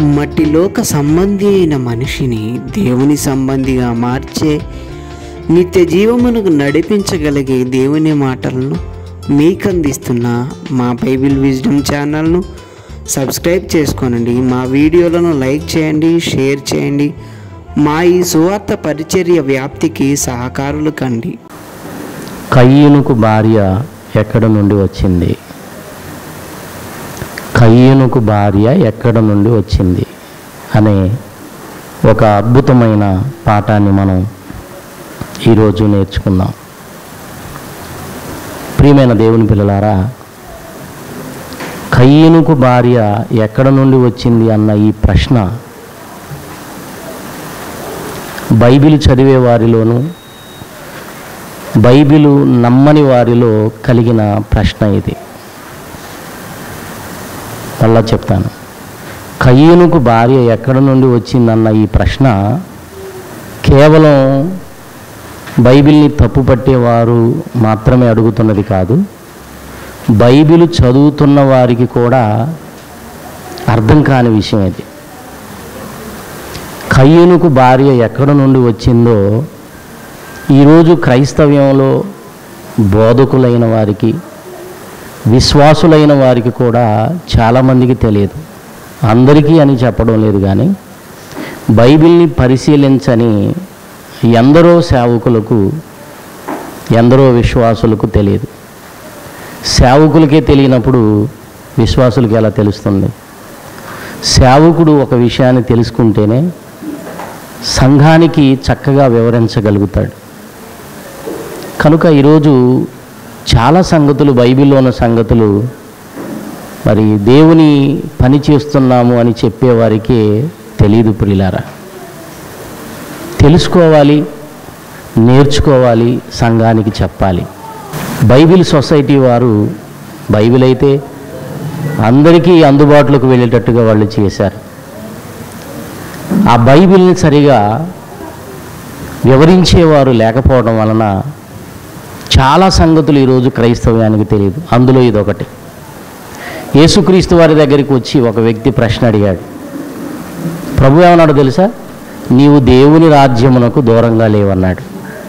మట్టిలోక సంబంధి అయిన మనిషిని దేవుని సంబంధిగా మార్చే నిత్య జీవమునకు నడిపించగలిగే దేవుని మాటలను మీకు అందిస్తున్న మా బైబిల్ విజ్డమ్ ఛానల్ను సబ్స్క్రైబ్ చేసుకోనండి మా వీడియోలను లైక్ చేయండి షేర్ చేయండి మా ఈ సువార్త పరిచర్య వ్యాప్తికి సహకారులు కండి కయ్యనుకు భార్య ఎక్కడ నుండి వచ్చింది కయ్యనుకు భార్య ఎక్కడ నుండి వచ్చింది అనే ఒక అద్భుతమైన పాఠాన్ని మనం ఈరోజు నేర్చుకుందాం ప్రియమైన దేవుని పిల్లలారా కయ్యనుకు భార్య ఎక్కడ నుండి వచ్చింది అన్న ఈ ప్రశ్న బైబిల్ చదివే వారిలోనూ బైబిలు నమ్మని వారిలో కలిగిన ప్రశ్న ఇది మళ్ళా చెప్తాను కయ్యనుకు భార్య ఎక్కడ నుండి వచ్చిందన్న ఈ ప్రశ్న కేవలం బైబిల్ని తప్పుపట్టేవారు మాత్రమే అడుగుతున్నది కాదు బైబిల్ చదువుతున్న వారికి కూడా అర్థం కాని విషయం ఇది కయ్యనుకు భార్య ఎక్కడ నుండి వచ్చిందో ఈరోజు క్రైస్తవ్యంలో బోధకులైన వారికి విశ్వాసులైన వారికి కూడా చాలామందికి తెలియదు అందరికీ అని చెప్పడం లేదు కానీ బైబిల్ని పరిశీలించని ఎందరో సేవకులకు ఎందరో విశ్వాసులకు తెలియదు సేవకులకే తెలియనప్పుడు విశ్వాసులకి ఎలా తెలుస్తుంది సేవకుడు ఒక విషయాన్ని తెలుసుకుంటేనే సంఘానికి చక్కగా వివరించగలుగుతాడు కనుక ఈరోజు చాలా సంగతులు బైబిల్లో ఉన్న సంగతులు మరి దేవుని పని చేస్తున్నాము అని చెప్పేవారికి తెలియదు ప్రిలారా తెలుసుకోవాలి నేర్చుకోవాలి సంఘానికి చెప్పాలి బైబిల్ సొసైటీ వారు బైబిల్ అయితే అందరికీ అందుబాటులోకి వెళ్ళేటట్టుగా వాళ్ళు చేశారు ఆ బైబిల్ని సరిగా వివరించేవారు లేకపోవడం వలన చాలా సంగతులు ఈరోజు క్రైస్తవ్యానికి తెలియదు అందులో ఇదొకటి యేసుక్రీస్తు వారి దగ్గరికి వచ్చి ఒక వ్యక్తి ప్రశ్న అడిగాడు ప్రభు ఏమన్నాడు తెలుసా నీవు దేవుని రాజ్యమునకు దూరంగా లేవన్నాడు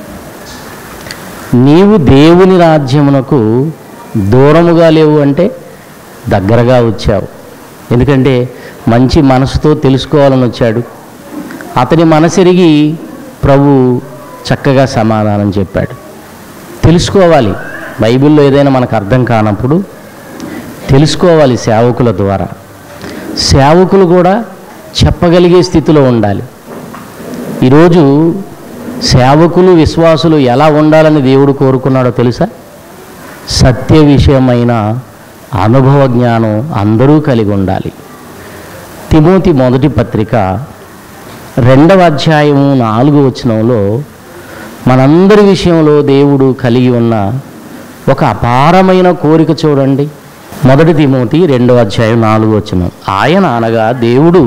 నీవు దేవుని రాజ్యమునకు దూరముగా లేవు అంటే దగ్గరగా వచ్చావు ఎందుకంటే మంచి మనసుతో తెలుసుకోవాలని వచ్చాడు అతని మనసెరిగి ప్రభు చక్కగా సమాధానం చెప్పాడు తెలుసుకోవాలి బైబిల్లో ఏదైనా మనకు అర్థం కానప్పుడు తెలుసుకోవాలి సేవకుల ద్వారా సేవకులు కూడా చెప్పగలిగే స్థితిలో ఉండాలి ఈరోజు సేవకులు విశ్వాసులు ఎలా ఉండాలని దేవుడు కోరుకున్నాడో తెలుసా సత్య విషయమైన అనుభవ జ్ఞానం అందరూ కలిగి ఉండాలి తిమోతి మొదటి పత్రిక రెండవ అధ్యాయము నాలుగు వచనంలో మనందరి విషయంలో దేవుడు కలిగి ఉన్న ఒక అపారమైన కోరిక చూడండి మొదటి తిమోతి రెండవ అధ్యాయం నాలుగు వచనం ఆయన అనగా దేవుడు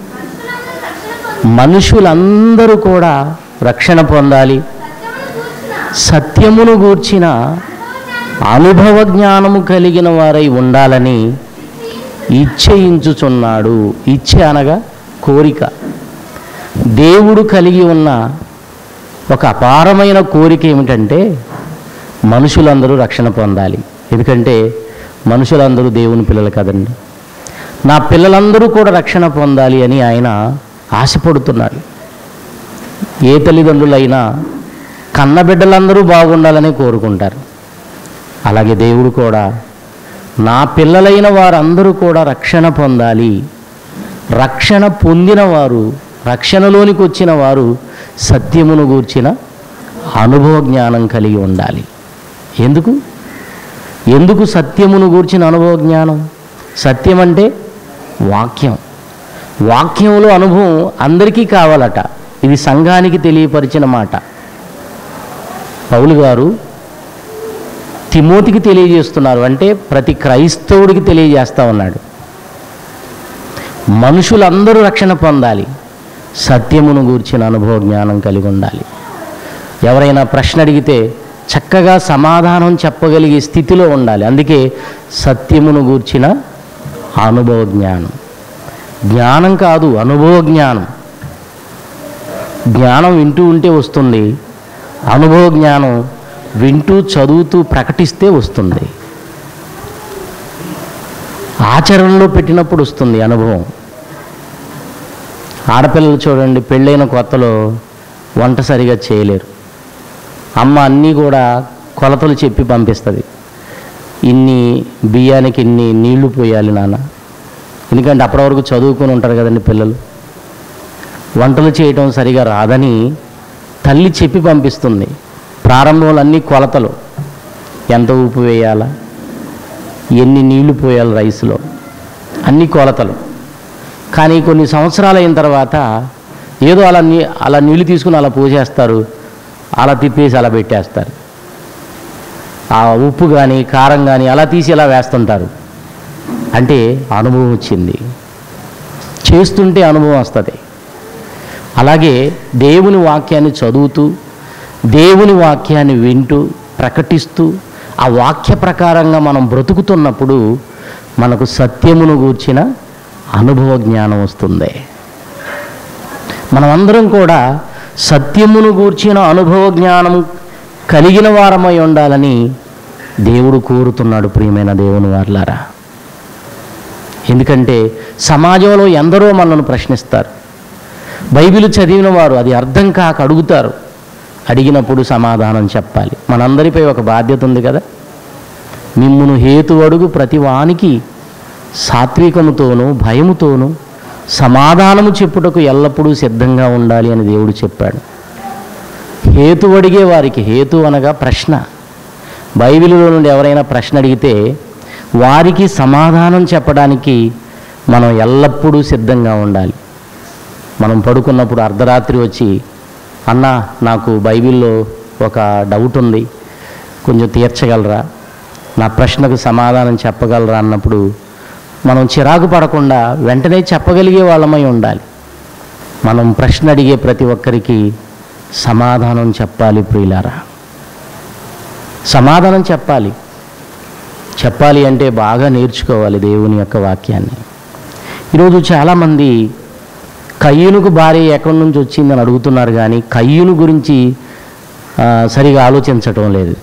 మనుషులందరూ కూడా రక్షణ పొందాలి సత్యమును గూర్చిన అనుభవ జ్ఞానము కలిగిన వారై ఉండాలని ఇచ్చయించుచున్నాడు ఇచ్చ అనగా కోరిక దేవుడు కలిగి ఉన్న ఒక అపారమైన కోరిక ఏమిటంటే మనుషులందరూ రక్షణ పొందాలి ఎందుకంటే మనుషులందరూ దేవుని పిల్లలు కదండి నా పిల్లలందరూ కూడా రక్షణ పొందాలి అని ఆయన ఆశపడుతున్నాడు ఏ తల్లిదండ్రులైనా కన్నబిడ్డలందరూ బాగుండాలని కోరుకుంటారు అలాగే దేవుడు కూడా నా పిల్లలైన వారందరూ కూడా రక్షణ పొందాలి రక్షణ పొందిన వారు రక్షణలోనికి వచ్చిన వారు సత్యమును గూర్చిన అనుభవ జ్ఞానం కలిగి ఉండాలి ఎందుకు ఎందుకు సత్యమును గూర్చిన అనుభవ జ్ఞానం సత్యం అంటే వాక్యం వాక్యంలో అనుభవం అందరికీ కావాలట ఇది సంఘానికి తెలియపరిచిన మాట పౌలు గారు తిమోతికి తెలియజేస్తున్నారు అంటే ప్రతి క్రైస్తవుడికి తెలియజేస్తా ఉన్నాడు మనుషులందరూ రక్షణ పొందాలి సత్యమును గూర్చిన అనుభవ జ్ఞానం కలిగి ఉండాలి ఎవరైనా ప్రశ్న అడిగితే చక్కగా సమాధానం చెప్పగలిగే స్థితిలో ఉండాలి అందుకే సత్యమును గూర్చిన అనుభవ జ్ఞానం జ్ఞానం కాదు అనుభవ జ్ఞానం జ్ఞానం వింటూ ఉంటే వస్తుంది అనుభవ జ్ఞానం వింటూ చదువుతూ ప్రకటిస్తే వస్తుంది ఆచరణలో పెట్టినప్పుడు వస్తుంది అనుభవం ఆడపిల్లలు చూడండి పెళ్ళైన కొత్తలో వంట సరిగా చేయలేరు అమ్మ అన్నీ కూడా కొలతలు చెప్పి పంపిస్తుంది ఇన్ని బియ్యానికి ఇన్ని నీళ్లు పోయాలి నాన్న ఎందుకంటే అప్పటి వరకు చదువుకొని ఉంటారు కదండి పిల్లలు వంటలు చేయటం సరిగా రాదని తల్లి చెప్పి పంపిస్తుంది ప్రారంభంలో అన్ని కొలతలు ఎంత ఉప్పు వేయాలా ఎన్ని నీళ్లు పోయాలి రైస్లో అన్ని కొలతలు కానీ కొన్ని సంవత్సరాలు అయిన తర్వాత ఏదో అలా నీ అలా నీళ్లు తీసుకుని అలా పోసేస్తారు అలా తిప్పేసి అలా పెట్టేస్తారు ఆ ఉప్పు కానీ కారం కానీ అలా తీసి అలా వేస్తుంటారు అంటే అనుభవం వచ్చింది చేస్తుంటే అనుభవం వస్తుంది అలాగే దేవుని వాక్యాన్ని చదువుతూ దేవుని వాక్యాన్ని వింటూ ప్రకటిస్తూ ఆ వాక్య ప్రకారంగా మనం బ్రతుకుతున్నప్పుడు మనకు సత్యమును గూర్చిన అనుభవ జ్ఞానం వస్తుంది మనమందరం కూడా సత్యమును గూర్చిన అనుభవ జ్ఞానం కలిగిన వారమై ఉండాలని దేవుడు కోరుతున్నాడు ప్రియమైన దేవుని వార్లారా ఎందుకంటే సమాజంలో ఎందరో మనల్ని ప్రశ్నిస్తారు బైబిల్ చదివిన వారు అది అర్థం కాక అడుగుతారు అడిగినప్పుడు సమాధానం చెప్పాలి మనందరిపై ఒక బాధ్యత ఉంది కదా మిమ్మును హేతు అడుగు ప్రతి వానికి సాత్వికముతోనూ భయముతోనూ సమాధానము చెప్పుటకు ఎల్లప్పుడూ సిద్ధంగా ఉండాలి అని దేవుడు చెప్పాడు హేతు అడిగే వారికి హేతు అనగా ప్రశ్న బైబిల్లో నుండి ఎవరైనా ప్రశ్న అడిగితే వారికి సమాధానం చెప్పడానికి మనం ఎల్లప్పుడూ సిద్ధంగా ఉండాలి మనం పడుకున్నప్పుడు అర్ధరాత్రి వచ్చి అన్న నాకు బైబిల్లో ఒక డౌట్ ఉంది కొంచెం తీర్చగలరా నా ప్రశ్నకు సమాధానం చెప్పగలరా అన్నప్పుడు మనం చిరాకు పడకుండా వెంటనే చెప్పగలిగే వాళ్ళమై ఉండాలి మనం ప్రశ్న అడిగే ప్రతి ఒక్కరికి సమాధానం చెప్పాలి ప్రియులారా సమాధానం చెప్పాలి చెప్పాలి అంటే బాగా నేర్చుకోవాలి దేవుని యొక్క వాక్యాన్ని ఈరోజు చాలామంది కయ్యూనుకు భార్య ఎక్కడి నుంచి వచ్చిందని అడుగుతున్నారు కానీ కయ్యూను గురించి ఆ, సరిగా ఆలోచించటం లేదు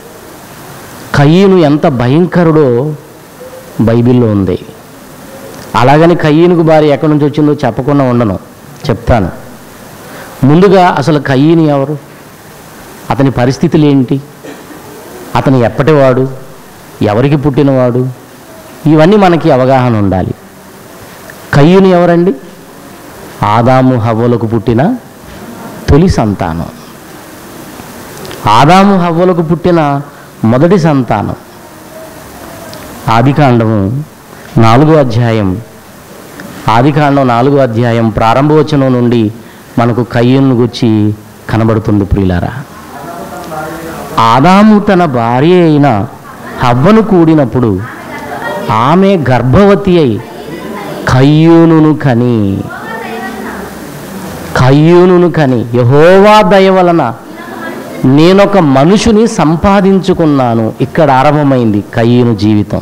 కయ్యూను ఎంత భయంకరుడో బైబిల్లో ఉంది అలాగని కయ్యూనుకు భార్య ఎక్కడి నుంచి వచ్చిందో చెప్పకుండా ఉండను చెప్తాను ముందుగా అసలు కయ్యూని ఎవరు అతని పరిస్థితులు ఏంటి అతను ఎప్పటివాడు ఎవరికి పుట్టినవాడు ఇవన్నీ మనకి అవగాహన ఉండాలి కయ్యూని ఎవరండి ఆదాము హవ్వలకు పుట్టిన తొలి సంతానం ఆదాము హవ్వలకు పుట్టిన మొదటి సంతానం ఆదికాండము నాలుగో అధ్యాయం ఆదికాండం నాలుగో అధ్యాయం ప్రారంభవచనం నుండి మనకు కయ్యూను గుచ్చి కనబడుతుంది ప్రియులారా ఆదాము తన భార్య అయిన హవ్వను కూడినప్పుడు ఆమె గర్భవతి అయి కయ్యూనును కని కయ్యూనును కని యహోవా దయ వలన నేనొక మనుషుని సంపాదించుకున్నాను ఇక్కడ ఆరంభమైంది కయ్యూను జీవితం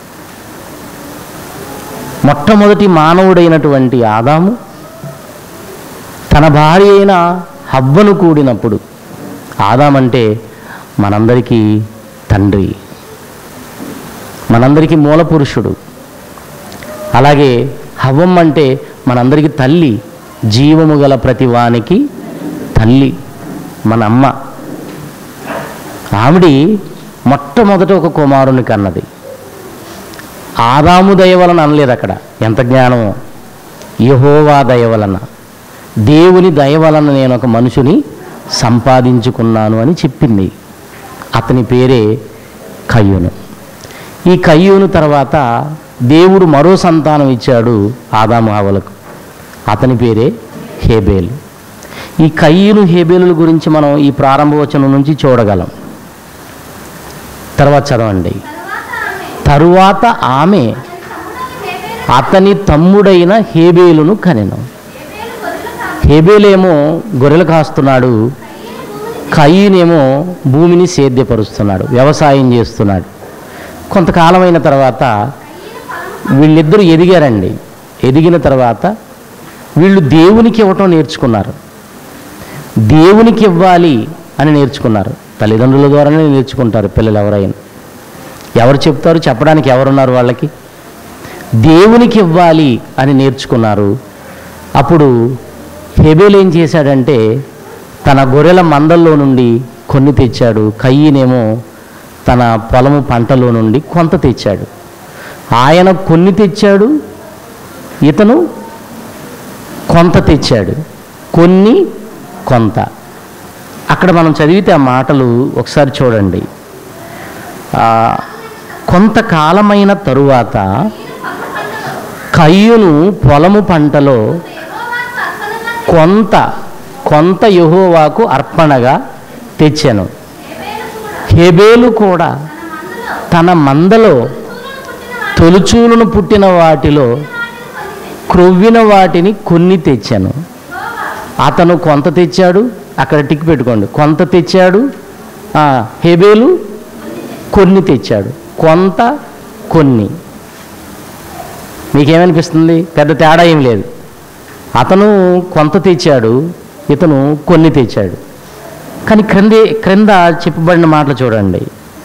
మొట్టమొదటి మానవుడైనటువంటి ఆదాము తన భార్య అయిన హవ్వను కూడినప్పుడు ఆదామంటే మనందరికీ తండ్రి మనందరికీ మూల పురుషుడు అలాగే హవ్వం అంటే మనందరికీ తల్లి జీవము గల ప్రతి వానికి తల్లి మన అమ్మ ఆవిడి మొట్టమొదట ఒక కుమారుని కన్నది ఆదాము దయ వలన అనలేదు అక్కడ ఎంత జ్ఞానమో యహోవా దయ వలన దేవుని దయ వలన నేను ఒక మనుషుని సంపాదించుకున్నాను అని చెప్పింది అతని పేరే కయ్యూను ఈ కయ్యూను తర్వాత దేవుడు మరో సంతానం ఇచ్చాడు ఆదాము హవలకు అతని పేరే హేబేలు ఈ కయ్యూను హేబేలుల గురించి మనం ఈ ప్రారంభవచనం నుంచి చూడగలం తర్వాత చదవండి తరువాత ఆమె అతని తమ్ముడైన హేబేలును కనెను హేబేలేమో గొర్రెలు కాస్తున్నాడు కయ్యనేమో భూమిని సేద్యపరుస్తున్నాడు వ్యవసాయం చేస్తున్నాడు కొంతకాలమైన తర్వాత వీళ్ళిద్దరూ ఎదిగారండి ఎదిగిన తర్వాత వీళ్ళు దేవునికి ఇవ్వటం నేర్చుకున్నారు దేవునికి ఇవ్వాలి అని నేర్చుకున్నారు తల్లిదండ్రుల ద్వారానే నేర్చుకుంటారు పిల్లలు ఎవరైనా ఎవరు చెప్తారు చెప్పడానికి ఎవరున్నారు వాళ్ళకి దేవునికి ఇవ్వాలి అని నేర్చుకున్నారు అప్పుడు హెబేల్ ఏం చేశాడంటే తన గొర్రెల మందల్లో నుండి కొన్ని తెచ్చాడు కయ్యనేమో తన పొలము పంటలో నుండి కొంత తెచ్చాడు ఆయన కొన్ని తెచ్చాడు ఇతను కొంత తెచ్చాడు కొన్ని కొంత అక్కడ మనం చదివితే ఆ మాటలు ఒకసారి చూడండి ఆ, కొంతకాలమైన తరువాత కయ్యును పొలము పంటలో కొంత కొంత యెహోవాకు అర్పణగా తెచ్చాను హెబేలు కూడా తన మందలో తొలుచూలును పుట్టిన వాటిలో క్రొవ్విన వాటిని కొన్ని తెచ్చాను అతను కొంత తెచ్చాడు అక్కడ టిక్ పెట్టుకోండి కొంత తెచ్చాడు ఆ, హెబేలు కొన్ని తెచ్చాడు కొంత కొన్ని మీకేమనిపిస్తుంది పెద్ద తేడా ఏం లేదు అతను కొంత తెచ్చాడు ఇతను కొన్ని తెచ్చాడు కానీ క్రింద క్రింద చెప్పబడిన మాటలు చూడండి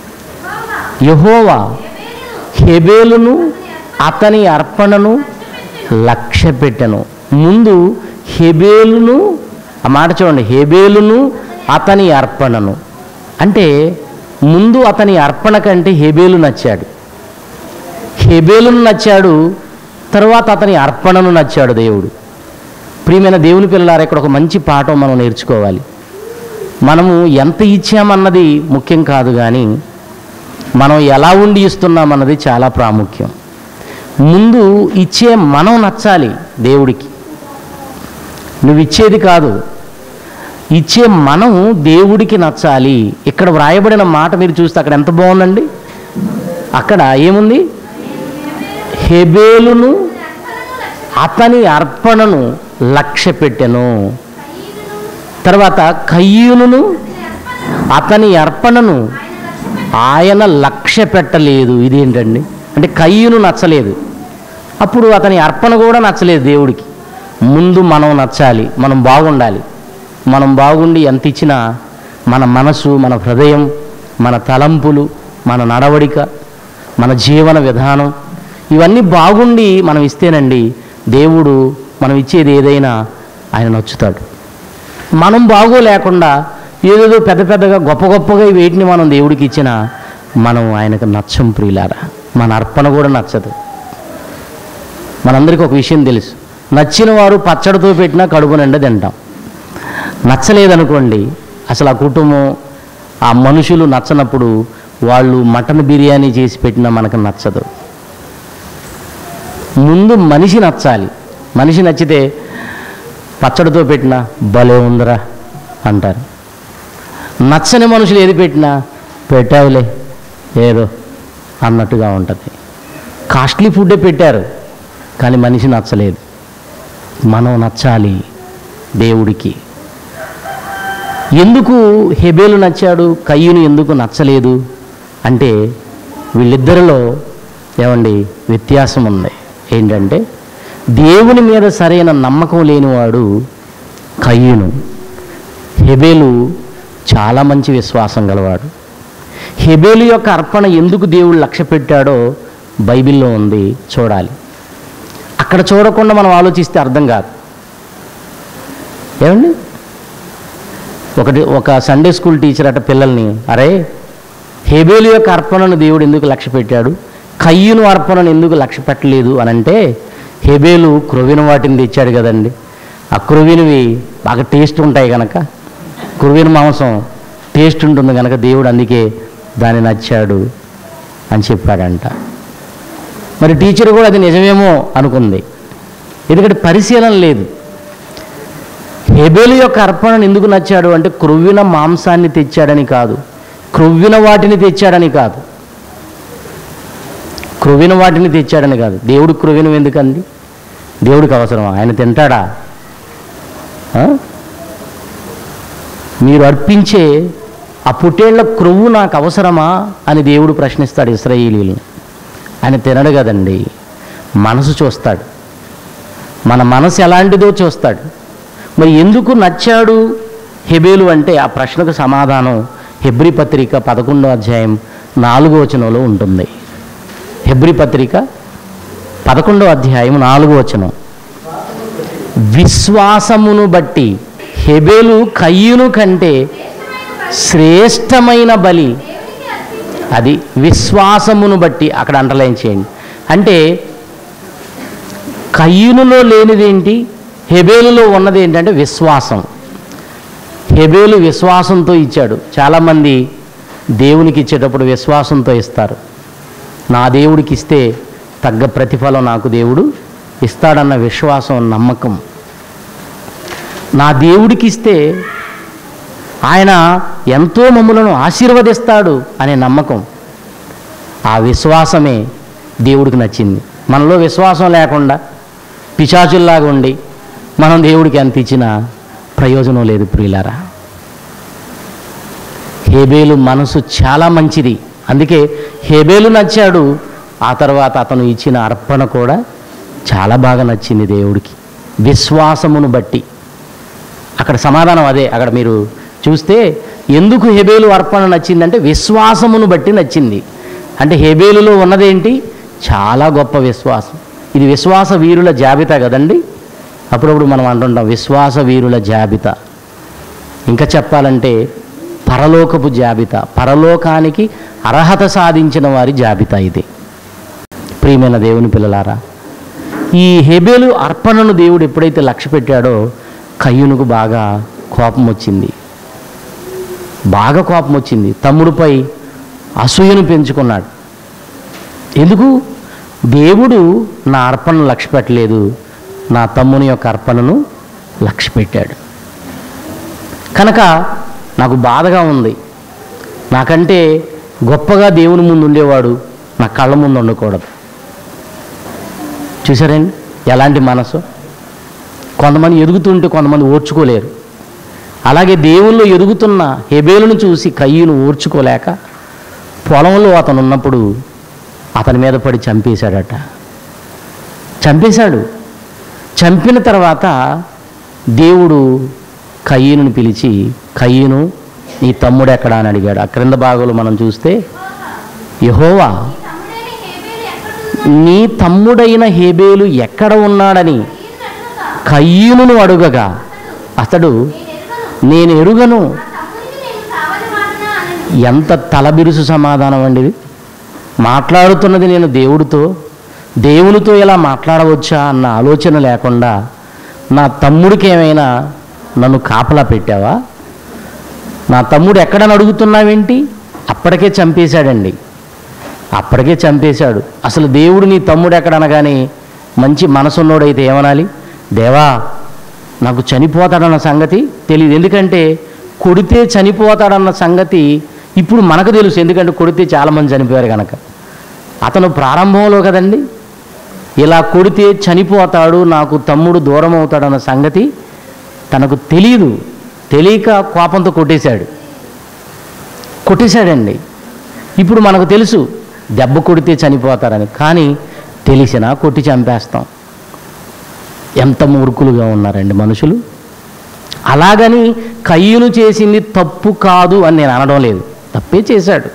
యహోవా హెబేలును అతని అర్పణను లక్ష్య పెట్టెను ముందు హెబేలును ఆ మాట చూడండి హెబేలును అతని అర్పణను అంటే ముందు అతని అర్పణ కంటే హెబేలు నచ్చాడు హెబేలును నచ్చాడు తర్వాత అతని అర్పణను నచ్చాడు దేవుడు ప్రియమైన దేవుని పిల్లలారా ఇక్కడ ఒక మంచి పాఠం మనం నేర్చుకోవాలి మనము ఎంత ఇచ్చామన్నది ముఖ్యం కాదు కానీ మనం ఎలా ఉండి ఇస్తున్నామన్నది చాలా ప్రాముఖ్యం ముందు ఇచ్చే మనం నచ్చాలి దేవుడికి నువ్వు ఇచ్చేది కాదు ఇచ్చే మనం దేవుడికి నచ్చాలి ఇక్కడ వ్రాయబడిన మాట మీరు చూస్తే అక్కడ ఎంత బాగుందండి అక్కడ ఏముంది హెబేలును అతని అర్పణను లక్ష్య పెట్టెను తర్వాత కయ్యూనును అతని అర్పణను ఆయన లక్ష్య పెట్టలేదు ఇదేంటండి అంటే కయ్యూను నచ్చలేదు అప్పుడు అతని అర్పణ కూడా నచ్చలేదు దేవుడికి ముందు మనం నచ్చాలి మనం బాగుండాలి మనం బాగుండి ఎంత ఇచ్చినా మన మనసు మన హృదయం మన తలంపులు మన నడవడిక మన జీవన విధానం ఇవన్నీ బాగుండి మనం ఇస్తేనండి దేవుడు మనం ఇచ్చేది ఏదైనా ఆయన నచ్చుతాడు మనం బాగోలేకుండా ఏదేదో పెద్ద పెద్దగా గొప్ప గొప్పగా వేటిని మనం దేవుడికి ఇచ్చినా మనం ఆయనకు నచ్చం ప్రియులారా మన అర్పణ కూడా నచ్చదు మనందరికీ ఒక విషయం తెలుసు నచ్చిన వారు పచ్చడితో పెట్టినా కడుపు నిండా తింటాం నచ్చలేదనుకోండి అసలు ఆ కుటుంబం ఆ మనుషులు నచ్చనప్పుడు వాళ్ళు మటన్ బిర్యానీ చేసి పెట్టినా మనకు నచ్చదు ముందు మనిషి నచ్చాలి మనిషి నచ్చితే పచ్చడితో పెట్టినా భలే ఉందిరా అంటారు నచ్చని మనుషులు ఏది పెట్టినా పెట్టావులే ఏదో అన్నట్టుగా ఉంటుంది కాస్ట్లీ ఫుడ్డే పెట్టారు కానీ మనిషి నచ్చలేదు మనం నచ్చాలి దేవుడికి ఎందుకు హెబేలు నచ్చాడు కయ్యూను ఎందుకు నచ్చలేదు అంటే వీళ్ళిద్దరిలో ఏమండి వ్యత్యాసం ఉంది ఏంటంటే దేవుని మీద సరైన నమ్మకం లేనివాడు కయ్యూను హెబేలు చాలా మంచి విశ్వాసం గలవాడు హెబేలు యొక్క అర్పణ ఎందుకు దేవుడు లక్ష్య పెట్టాడో బైబిల్లో ఉంది చూడాలి అక్కడ చూడకుండా మనం ఆలోచిస్తే అర్థం కాదు ఏమండి ఒకటి ఒక సండే స్కూల్ టీచర్ అట పిల్లల్ని అరే హేబేలు యొక్క అర్పణను దేవుడు ఎందుకు లక్ష్య పెట్టాడు కయ్యూను అర్పణను ఎందుకు లక్ష్య పెట్టలేదు అని అంటే హెబేలు క్రొవిన వాటిని తెచ్చాడు కదండి ఆ క్రొవినవి బాగా టేస్ట్ ఉంటాయి కనుక క్రొవిన మాంసం టేస్ట్ ఉంటుంది కనుక దేవుడు అందుకే దాన్ని నచ్చాడు అని చెప్పాడంట మరి టీచర్ కూడా అది నిజమేమో అనుకుంది ఎందుకంటే పరిశీలన లేదు హెబేలు యొక్క అర్పణను ఎందుకు నచ్చాడు అంటే క్రొవ్విన మాంసాన్ని తెచ్చాడని కాదు క్రొవ్విన వాటిని తెచ్చాడని కాదు క్రొవ్విన వాటిని తెచ్చాడని కాదు దేవుడు క్రొవ్వినం ఎందుకండి దేవుడికి అవసరమా ఆయన తింటాడా ఆ? మీరు అర్పించే ఆ పుట్టేళ్ల క్రొవ్వు నాకు అవసరమా అని దేవుడు ప్రశ్నిస్తాడు ఇస్రాయేలీలను ఆయన తినడు కదండి మనసు చూస్తాడు మన మనసు ఎలాంటిదో చూస్తాడు మరి ఎందుకు నచ్చాడు హెబేలు అంటే ఆ ప్రశ్నకు సమాధానం హెబ్రి పత్రిక పదకొండో అధ్యాయం నాలుగో వచనంలో ఉంటుంది హెబ్రి పత్రిక పదకొండో అధ్యాయం నాలుగో వచనం విశ్వాసమును బట్టి హెబేలు కయ్యును కంటే శ్రేష్టమైన బలి అది విశ్వాసమును బట్టి అక్కడ అండర్లైన్ చేయండి అంటే కయ్యూనులో లేనిదేంటి హెబేలులో ఉన్నది ఏంటంటే విశ్వాసం హెబేలు విశ్వాసంతో ఇచ్చాడు చాలామంది దేవునికి ఇచ్చేటప్పుడు విశ్వాసంతో ఇస్తారు నా దేవుడికి ఇస్తే తగ్గ ప్రతిఫలం నాకు దేవుడు ఇస్తాడన్న విశ్వాసం నమ్మకం నా దేవుడికి ఇస్తే ఆయన ఎంతో మమ్ములను ఆశీర్వదిస్తాడు అనే నమ్మకం ఆ విశ్వాసమే దేవుడికి నచ్చింది మనలో విశ్వాసం లేకుండా పిశాచుల్లాగా ఉండి మనం దేవుడికి ఎంత ఇచ్చినా ప్రయోజనం లేదు ప్రియులారా హేబేలు మనసు చాలా మంచిది అందుకే హేబేలు నచ్చాడు ఆ తర్వాత అతను ఇచ్చిన అర్పణ కూడా చాలా బాగా నచ్చింది దేవుడికి విశ్వాసమును బట్టి అక్కడ సమాధానం అదే అక్కడ మీరు చూస్తే ఎందుకు హెబేలు అర్పణ నచ్చిందంటే విశ్వాసమును బట్టి నచ్చింది అంటే హెబేలులో ఉన్నదేంటి చాలా గొప్ప విశ్వాసం ఇది విశ్వాస వీరుల జాబితా కదండి అప్పుడప్పుడు మనం అంటుంటాం విశ్వాస వీరుల జాబితా ఇంకా చెప్పాలంటే పరలోకపు జాబితా పరలోకానికి అర్హత సాధించిన వారి జాబితా ఇది ప్రియమైన దేవుని పిల్లలారా ఈ హెబేలు అర్పణను దేవుడు ఎప్పుడైతే లక్ష్య పెట్టాడో కయ్యునుకు బాగా కోపం వచ్చింది బాగా కోపం వచ్చింది తమ్ముడిపై అసూయను పెంచుకున్నాడు ఎందుకు దేవుడు నా అర్పణను లక్ష్య పెట్టలేదు నా తమ్ముని యొక్క అర్పణను లక్ష్య పెట్టాడు కనుక నాకు బాధగా ఉంది నాకంటే గొప్పగా దేవుని ముందు ఉండేవాడు నా కళ్ళ ముందు ఉండకూడదు చూసారండి ఎలాంటి మనసు కొంతమంది ఎదుగుతుంటే కొంతమంది ఓర్చుకోలేరు అలాగే దేవుళ్ళు ఎదుగుతున్న హెబేలును చూసి కయ్యూను ఓర్చుకోలేక పొలంలో అతను ఉన్నప్పుడు అతని మీద పడి చంపేశాడట చంపేశాడు చంపిన తర్వాత దేవుడు కయ్యూను పిలిచి కయ్యూను నీ తమ్ముడు ఎక్కడా అని అడిగాడు ఆ క్రింద భాగంలో మనం చూస్తే యహోవా నీ తమ్ముడైన హేబేలు ఎక్కడ ఉన్నాడని కయ్యూను అడుగగా అతడు నేను ఎరుగను ఎంత తలబిరుసు సమాధానం అండి ఇది మాట్లాడుతున్నది నేను దేవుడితో దేవునితో ఇలా మాట్లాడవచ్చా అన్న ఆలోచన లేకుండా నా తమ్ముడికి ఏమైనా నన్ను కాపలా పెట్టావా నా తమ్ముడు ఎక్కడని అడుగుతున్నావేంటి అప్పటికే చంపేశాడండి అప్పటికే చంపేశాడు అసలు దేవుడు నీ తమ్ముడు ఎక్కడ అనగానే మంచి మనసున్నోడైతే ఏమనాలి దేవా నాకు చనిపోతాడన్న సంగతి తెలియదు ఎందుకంటే కొడితే చనిపోతాడన్న సంగతి ఇప్పుడు మనకు తెలుసు ఎందుకంటే కొడితే చాలామంది చనిపోయారు కనుక అతను ప్రారంభంలో కదండి ఇలా కొడితే చనిపోతాడు నాకు తమ్ముడు దూరం అవుతాడన్న సంగతి తనకు తెలియదు తెలియక కోపంతో కొట్టేశాడు కొట్టేశాడండి ఇప్పుడు మనకు తెలుసు దెబ్బ కొడితే చనిపోతారని కానీ తెలిసినా కొట్టి చంపేస్తాం ఎంత మూర్ఖులుగా ఉన్నారండి మనుషులు అలాగని కయ్యూను చేసింది తప్పు కాదు అని నేను అనడం లేదు తప్పే చేశాడు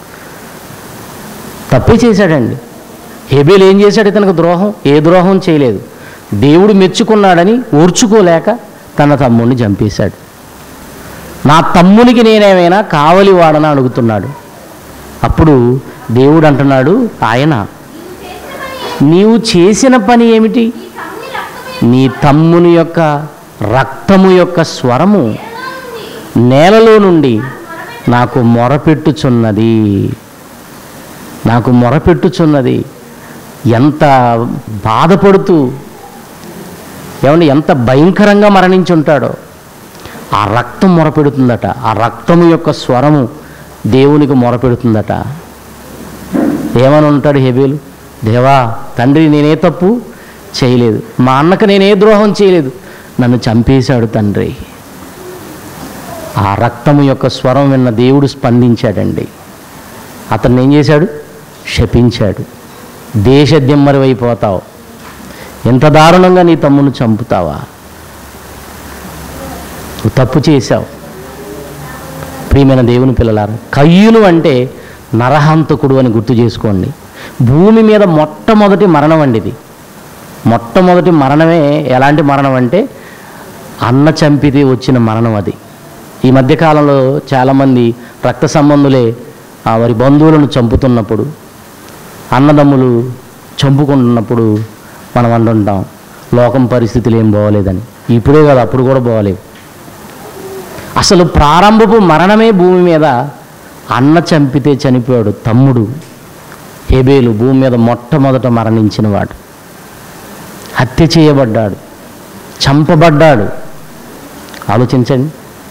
తప్పే చేశాడండి హేబేలు ఏం చేశాడు ఇతనికి ద్రోహం ఏ ద్రోహం చేయలేదు దేవుడు మెచ్చుకున్నాడని ఓర్చుకోలేక తన తమ్ముడిని చంపేశాడు నా తమ్మునికి నేనేమైనా కావలి వాడని అడుగుతున్నాడు అప్పుడు దేవుడు అంటున్నాడు ఆయన నీవు చేసిన పని ఏమిటి నీ తమ్ముని యొక్క రక్తము యొక్క స్వరము నేలలో నుండి నాకు మొరపెట్టుచున్నది నాకు మొరపెట్టుచున్నది ఎంత బాధపడుతూ ఏమండి ఎంత భయంకరంగా మరణించుంటాడో ఆ రక్తం మొరపెడుతుందట ఆ రక్తము యొక్క స్వరము దేవునికి మొరపెడుతుందట ఏమని ఉంటాడు హెబేలు దేవా తండ్రి నేనే తప్పు చేయలేదు మా అన్నకు నేనే ద్రోహం చేయలేదు నన్ను చంపేశాడు తండ్రి ఆ రక్తము యొక్క స్వరం విన్న దేవుడు స్పందించాడండి అతన్ని ఏం చేశాడు శపించాడు దేశ దిమ్మరివైపోతావు ఎంత దారుణంగా నీ తమ్ముని చంపుతావా నువ్వు తప్పు చేశావు ప్రియమైన దేవుని పిల్లలారా కయ్యూను అంటే నరహంతకుడు అని గుర్తు చేసుకోండి భూమి మీద మొట్టమొదటి మరణం అండి ఇది మొట్టమొదటి మరణమే ఎలాంటి మరణం అంటే అన్న చంపితే వచ్చిన మరణం అది ఈ మధ్యకాలంలో చాలామంది రక్త సంబంధులే ఆ వారి బంధువులను చంపుతున్నప్పుడు అన్నదమ్ములు చంపుకుంటున్నప్పుడు మనం అంటుంటాం లోకం పరిస్థితులు ఏం బాగోలేదని ఇప్పుడే కాదు అప్పుడు కూడా బాగోలేవు అసలు ప్రారంభపు మరణమే భూమి మీద అన్న చంపితే చనిపోయాడు తమ్ముడు హేబేలు భూమి మీద మొట్టమొదట మరణించిన వాడు హత్య చేయబడ్డాడు చంపబడ్డాడు ఆలోచించండి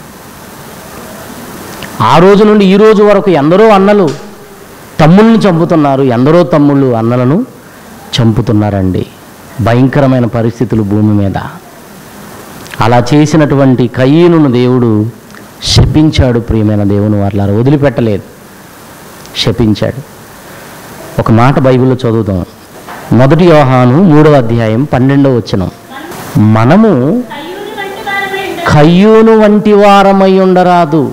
ఆ రోజు నుండి ఈ రోజు వరకు ఎందరో అన్నలు తమ్ముళ్ళని చంపుతున్నారు ఎందరో తమ్ముళ్ళు అన్నలను చంపుతున్నారండి భయంకరమైన పరిస్థితులు భూమి మీద అలా చేసినటువంటి కయ్యనును దేవుడు శపించాడు ప్రియమైన దేవుని వారిలారా వదిలిపెట్టలేదు శపించాడు ఒక మాట బైబిల్లో చదువుతాం మొదటి యోహాను మూడవ అధ్యాయం పన్నెండవ వచనం మనము కయ్యూని వంటి వారమై కయ్యూను వంటి వారమై ఉండరాదు ఉండరాదు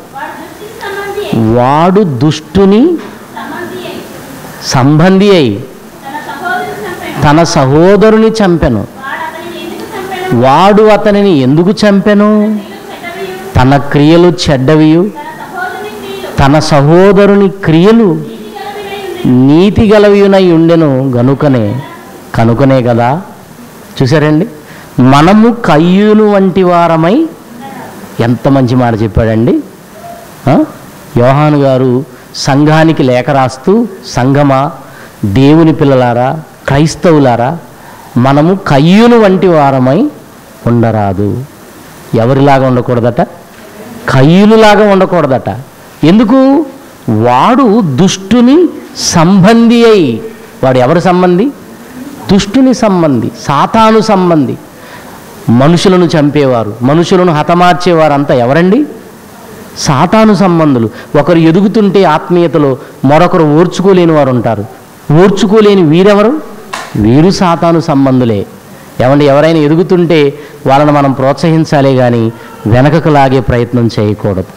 వాడు దృష్టికి వాడు దుష్టుని సంబంధి సంబంధి అయి సంబంధి అయి అయి తన సహోదరుని చంపెను తన సహోదరుని చంపెను వాడు అతనిని ఎందుకు చంపెను వాడు అతనిని ఎందుకు చంపెను తన క్రియలు చెడ్డవియు తన క్రియలు చెడ్డవియు తన సహోదరుని క్రియలు తన సహోదరుని క్రియలు నీతి గలవియునై ఉండెను గనుకనే కనుకనే కదా చూసారండి మనము కయ్యూను వంటి వారమై ఎంత మంచి మాట చెప్పాడండి ఆ? యోహాను గారు సంఘానికి లేఖ రాస్తూ సంఘమా దేవుని పిల్లలారా క్రైస్తవులారా మనము కయ్యూను వంటి వారమై ఉండరాదు ఎవరిలాగా ఉండకూడదట కయ్యూనులాగా ఉండకూడదట ఎందుకు వాడు దుష్టుని సంబంధి అయి వాడు ఎవరి సంబంధి దుష్టుని సంబంధి సాతాను సంబంధి మనుషులను చంపేవారు మనుషులను హతమార్చేవారంతా ఎవరండి సాతాను సంబంధులు ఒకరు ఎదుగుతుంటే ఆత్మీయతలో మరొకరు ఓర్చుకోలేని వారు ఉంటారు ఓర్చుకోలేని వీరెవరు వీరు సాతాను సంబంధులే ఏమండి ఎవరైనా ఎదుగుతుంటే వాళ్ళని మనం ప్రోత్సహించాలే కానీ వెనకకు లాగే ప్రయత్నం చేయకూడదు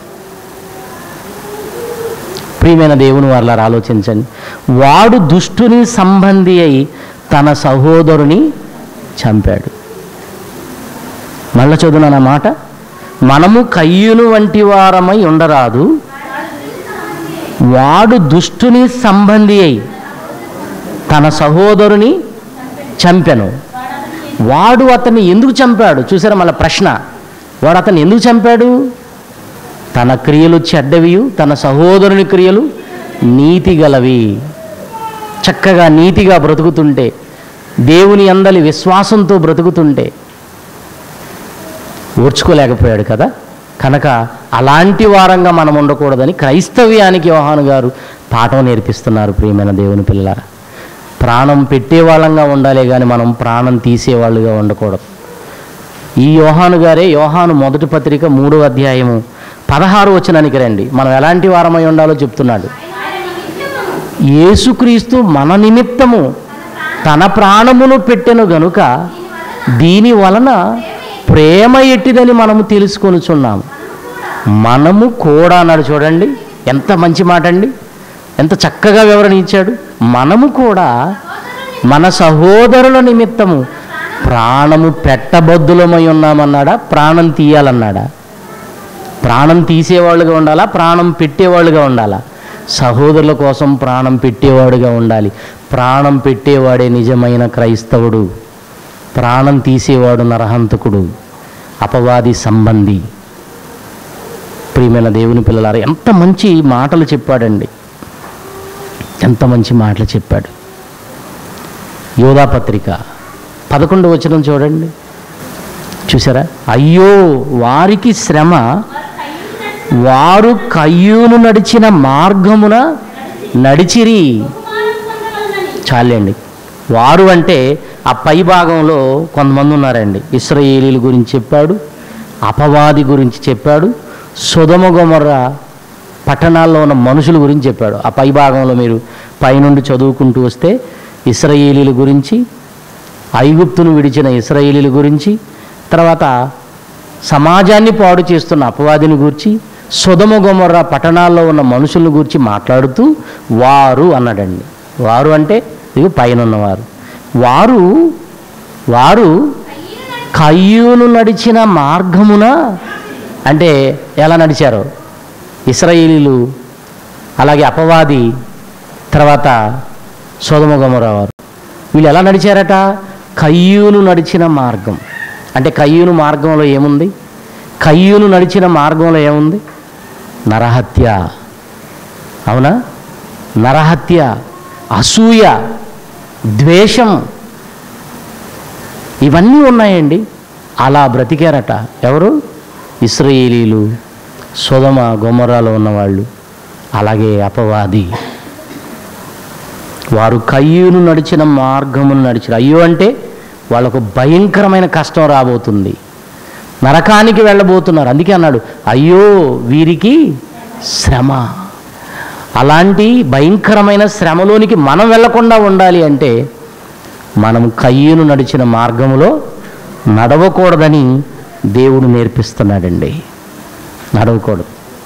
ప్రియమైన దేవుని వాళ్ళ ఆలోచించండి వాడు దుష్టుని సంబంధి అయి తన సహోదరుని చంపాడు మళ్ళా చదువునా మాట మనము కయ్యూను వంటి వారమై ఉండరాదు వాడు దుష్టుని సంబంధి అయి తన సహోదరుని చంపెను వాడు అతన్ని ఎందుకు చంపాడు చూసారా మళ్ళీ ప్రశ్న వాడు అతన్ని ఎందుకు చంపాడు తన క్రియలు చెడ్డవియు తన సహోదరుని క్రియలు నీతి గలవి చక్కగా నీతిగా బ్రతుకుతుంటే దేవుని అందలి విశ్వాసంతో బ్రతుకుతుంటే ఓర్చుకోలేకపోయాడు కదా కనుక అలాంటి వారంగా మనం ఉండకూడదని క్రైస్తవ్యానికి యోహాను గారు పాఠం నేర్పిస్తున్నారు ప్రియమైన దేవుని పిల్లలారా ప్రాణం పెట్టేవాళ్ళంగా ఉండాలి కానీ మనం ప్రాణం తీసేవాళ్ళుగా ఉండకూడదు ఈ యోహాను గారే యోహాను మొదటి పత్రిక మూడో అధ్యాయము పదహారు వచనానికి రండి మనం ఎలాంటి వారమై ఉండాలో చెప్తున్నాడు యేసుక్రీస్తు మన నిమిత్తము తన ప్రాణమును పెట్టెను గనుక దీని వలన ప్రేమ ఎట్టిదని మనము తెలుసుకొనుచున్నాము మనము కూడా అన్నాడు చూడండి ఎంత మంచి మాట అండి ఎంత చక్కగా వివరణ ఇచ్చాడు మనము కూడా మన సహోదరుల నిమిత్తము ప్రాణము పెట్టబద్దులమై ఉన్నామన్నాడా ప్రాణం తీయాలన్నాడా ప్రాణం తీసేవాళ్ళుగా ఉండాలా ప్రాణం పెట్టేవాళ్ళుగా ఉండాలా సహోదరుల కోసం ప్రాణం పెట్టేవాడుగా ఉండాలి ప్రాణం పెట్టేవాడే నిజమైన క్రైస్తవుడు ప్రాణం తీసేవాడు నరహంతకుడు అపవాది సంబంధి ప్రియమైన దేవుని పిల్లలారా ఎంత మంచి మాటలు చెప్పాడండి ఎంత మంచి మాటలు చెప్పాడు యోధాపత్రిక పదకొండు వచనం చూడండి చూసారా అయ్యో వారికి శ్రమ వారు కయ్యూను నడిచిన మార్గమున నడిచిరి చాలండి వారు అంటే ఆ పై భాగంలో కొంతమంది ఉన్నారండి ఇస్రాయేలీల గురించి చెప్పాడు అపవాది గురించి చెప్పాడు సుధమ గొమర్ర పట్టణాల్లో ఉన్న మనుషుల గురించి చెప్పాడు ఆ పై భాగంలో మీరు పైనుండి చదువుకుంటూ వస్తే ఇస్రాయేలీల గురించి ఐగుప్తును విడిచిన ఇస్రాయేలీల గురించి తర్వాత సమాజాన్ని పాడు చేస్తున్న అపవాదిని గురించి సుధమ గొమర్ర పట్టణాల్లో ఉన్న మనుషులను గురించి మాట్లాడుతూ వారు అన్నాడండి వారు అంటే ఇది పైన ఉన్నవారు వారు వారు కయ్యూను నడిచిన మార్గమున అంటే ఎలా నడిచారో ఇస్రాయేలీలు అలాగే అపవాది తర్వాత సోదమ గొమొర్రా వారు వీళ్ళు ఎలా నడిచారట కయ్యూను నడిచిన మార్గం అంటే కయ్యూను మార్గంలో ఏముంది కయ్యూను నడిచిన మార్గంలో ఏముంది నరహత్య అవునా నరహత్య అసూయ ద్వేషం ఇవన్నీ ఉన్నాయండి అలా బ్రతికారట ఎవరు ఇస్రాయేలీలు సొదమ గొమరాలో ఉన్నవాళ్ళు అలాగే అపవాది వారు కయ్యూను నడిచిన మార్గమును నడిచిన అయ్యో అంటే వాళ్ళకు భయంకరమైన కష్టం రాబోతుంది నరకానికి వెళ్ళబోతున్నారు అందుకే అన్నాడు అయ్యో వీరికి శ్రమ అలాంటి భయంకరమైన శ్రమలోనికి మనం వెళ్ళకుండా ఉండాలి అంటే మనం కయ్యూను నడిచిన మార్గములో నడవకూడదని దేవుడు నేర్పిస్తున్నాడండి నడవకూడదు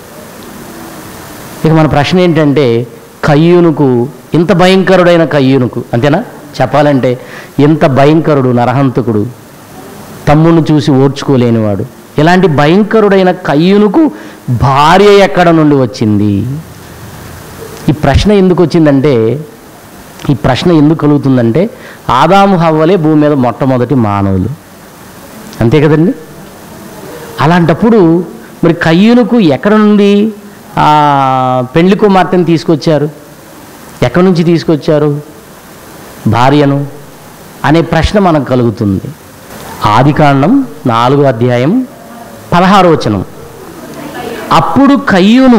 ఇక మన ప్రశ్న ఏంటంటే కయ్యూనుకు ఇంత భయంకరుడైన కయ్యూనుకు అంతేనా చెప్పాలంటే ఇంత భయంకరుడు నరహంతకుడు తమ్ముడిని చూసి ఓర్చుకోలేనివాడు ఇలాంటి భయంకరుడైన కయ్యూనుకు భార్య ఎక్కడ నుండి వచ్చింది ఈ ప్రశ్న ఎందుకు వచ్చిందంటే ఈ ప్రశ్న ఎందుకు కలుగుతుందంటే ఆదాము హవ్వలే భూమి మీద మొట్టమొదటి మానవులు అంతే కదండి అలాంటప్పుడు మరి కయ్యూనుకు ఎక్కడ నుండి ఆ పెళ్లి కుమార్తెను తీసుకొచ్చారు ఎక్కడి నుంచి తీసుకొచ్చారు భార్యను అనే ప్రశ్న మనకు కలుగుతుంది ఆదికాండం నాలుగో అధ్యాయం పదహారో వచనం అప్పుడు కయ్యూను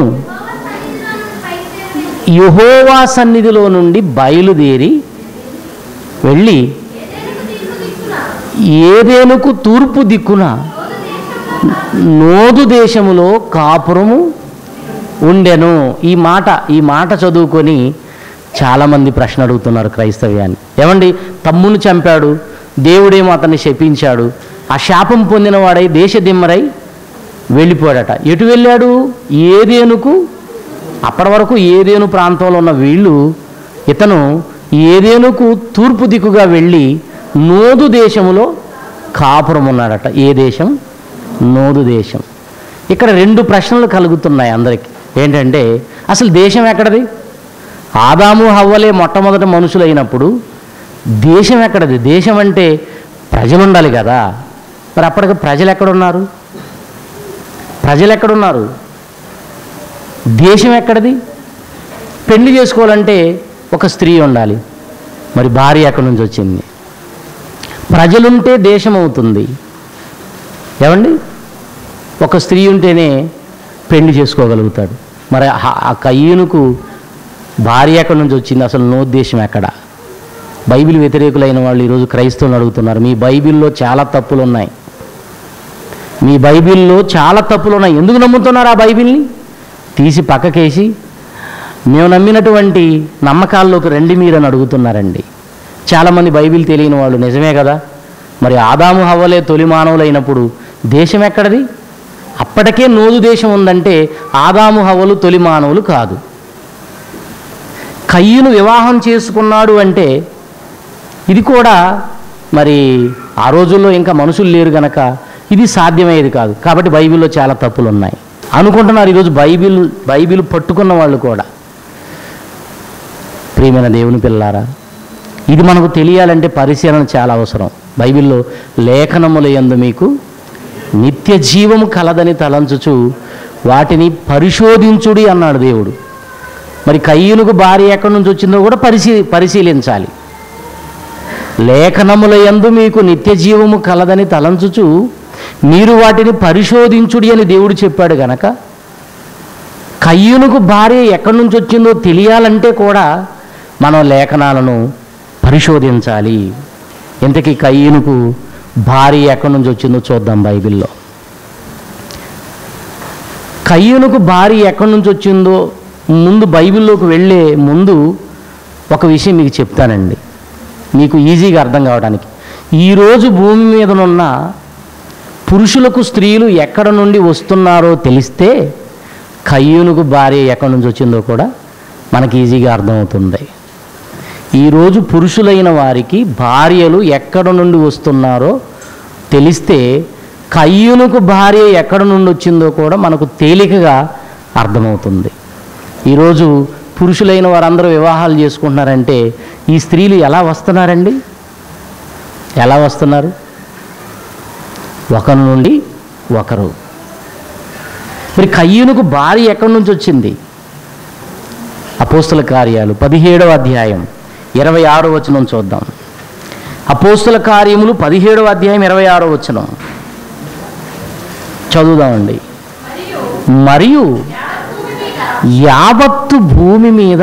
యహోవా సన్నిధిలో నుండి బయలుదేరి వెళ్ళి ఏదేనుకు తూర్పు దిక్కున నోదు దేశములో కాపురము ఉండెను ఈ మాట ఈ మాట చదువుకొని చాలామంది ప్రశ్న అడుగుతున్నారు క్రైస్తవ్యాన్ని ఏమండి తమ్మును చంపాడు దేవుడేమో అతన్ని శపించాడు ఆ శాపం పొందిన వాడై దేశదిమ్మరై వెళ్ళిపోయాడట ఎటు వెళ్ళాడు ఏదేనుకు అప్పటి వరకు ఏదేను ప్రాంతంలో ఉన్న వీళ్ళు ఇతను ఏదేనుకు తూర్పు దిక్కుగా వెళ్ళి నోదు దేశములో కాపురం ఉన్నాడట ఏ దేశం నోదు దేశం ఇక్కడ రెండు ప్రశ్నలు కలుగుతున్నాయి అందరికీ ఏంటంటే అసలు దేశం ఎక్కడది ఆదాము హవ్వలే మొట్టమొదటి మనుషులు అయినప్పుడు దేశం ఎక్కడది దేశం అంటే ప్రజలు ఉండాలి కదా మరి అప్పటికి ప్రజలు ఎక్కడున్నారు ప్రజలు ఎక్కడున్నారు దేశం ఎక్కడిది పెళ్లి చేసుకోవాలంటే ఒక స్త్రీ ఉండాలి మరి భార్య ఎక్కడి నుంచి వచ్చింది ప్రజలుంటే దేశం అవుతుంది ఏమండి ఒక స్త్రీ ఉంటేనే పెళ్లి చేసుకోగలుగుతాడు మరి ఆ- ఆ కయ్యూనుకు భార్య ఎక్కడి నుంచి వచ్చింది అసలు నోద్దేశం ఎక్కడ బైబిల్ వ్యతిరేకులైన వాళ్ళు ఈరోజు క్రైస్తవులు అడుగుతున్నారు మీ బైబిల్లో చాలా తప్పులు ఉన్నాయి మీ బైబిల్లో చాలా తప్పులు ఉన్నాయి ఎందుకు నమ్ముతున్నారు ఆ బైబిల్ని తీసి పక్కకేసి మేము నమ్మినటువంటి నమ్మకాల్లోకి రండి మీరని అడుగుతున్నారండి చాలామంది బైబిల్ తెలియని వాళ్ళు నిజమే కదా మరి ఆదాము హవ్వలే తొలి మానవులైనప్పుడు దేశం ఎక్కడది అప్పటికే నోదు దేశం ఉందంటే ఆదాము హవ్వలు తొలి మానవులు కాదు కయ్యును వివాహం చేసుకున్నాడు అంటే ఇది కూడా మరి ఆ రోజుల్లో ఇంకా మనుషులు లేరు గనక ఇది సాధ్యమయ్యేది కాదు కాబట్టి బైబిల్లో చాలా తప్పులు ఉన్నాయి అనుకుంటున్నారు ఈరోజు బైబిల్ బైబిల్ పట్టుకున్న వాళ్ళు కూడా ప్రియమైన దేవుని పిల్లారా ఇది మనకు తెలియాలంటే పరిశీలన చాలా అవసరం బైబిల్లో లేఖనముల యందు మీకు నిత్య జీవము కలదని తలంచుచు వాటిని పరిశోధించుడి అన్నాడు దేవుడు మరి కయ్యూనుకు భార్య ఎక్కడి నుంచి వచ్చిందో కూడా పరిశీ పరిశీలించాలి లేఖనముల యందు మీకు నిత్య జీవము కలదని తలంచుచు మీరు వాటిని పరిశోధించుడి అని దేవుడు చెప్పాడు గనక కయ్యూనుకు భార్య ఎక్కడి నుంచి వచ్చిందో తెలియాలంటే కూడా మనం లేఖనాలను పరిశోధించాలి ఇంతకీ కయ్యూనుకు భార్య ఎక్కడి నుంచి వచ్చిందో చూద్దాం బైబిల్లో కయ్యూనుకు భార్య ఎక్కడి నుంచి వచ్చిందో ముందు బైబిల్లోకి వెళ్ళే ముందు ఒక విషయం మీకు చెప్తానండి మీకు ఈజీగా అర్థం కావడానికి ఈరోజు భూమి మీదనున్న పురుషులకు స్త్రీలు ఎక్కడ నుండి వస్తున్నారో తెలిస్తే కయ్యూనుకు భార్య ఎక్కడి నుంచి వచ్చిందో కూడా మనకి ఈజీగా అర్థమవుతుంది ఈరోజు పురుషులైన వారికి భార్యలు ఎక్కడ నుండి వస్తున్నారో తెలిస్తే కయ్యూనుకు భార్య ఎక్కడ నుండి వచ్చిందో కూడా మనకు తేలికగా అర్థమవుతుంది ఈరోజు పురుషులైన వారందరూ వివాహాలు చేసుకుంటున్నారంటే ఈ స్త్రీలు ఎలా వస్తున్నారండి ఎలా వస్తున్నారు ఒకరి నుండి ఒకరు మరి కయ్యూనుకు భార్య ఎక్కడి నుంచి వచ్చింది అపోస్తుల కార్యాలు పదిహేడవ అధ్యాయం ఇరవై ఆరో వచనం చూద్దాం అపోస్తుల కార్యములు పదిహేడవ అధ్యాయం ఇరవై ఆరో వచనం చదువుదామండి మరియు యావత్తు భూమి మీద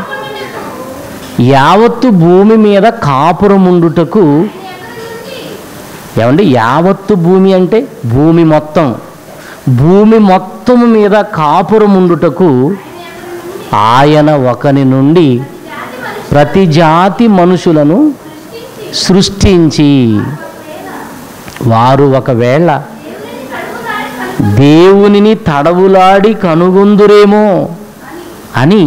యావత్తు భూమి మీద కాపురముండుటకు ఏమండి యావత్తు భూమి అంటే భూమి మొత్తం భూమి మొత్తం మీద కాపురముండుటకు ఆయన ఒకని నుండి ప్రతి జాతి మనుషులను సృష్టించి వారు ఒకవేళ దేవునిని తడవులాడి కనుగొందురేమో అని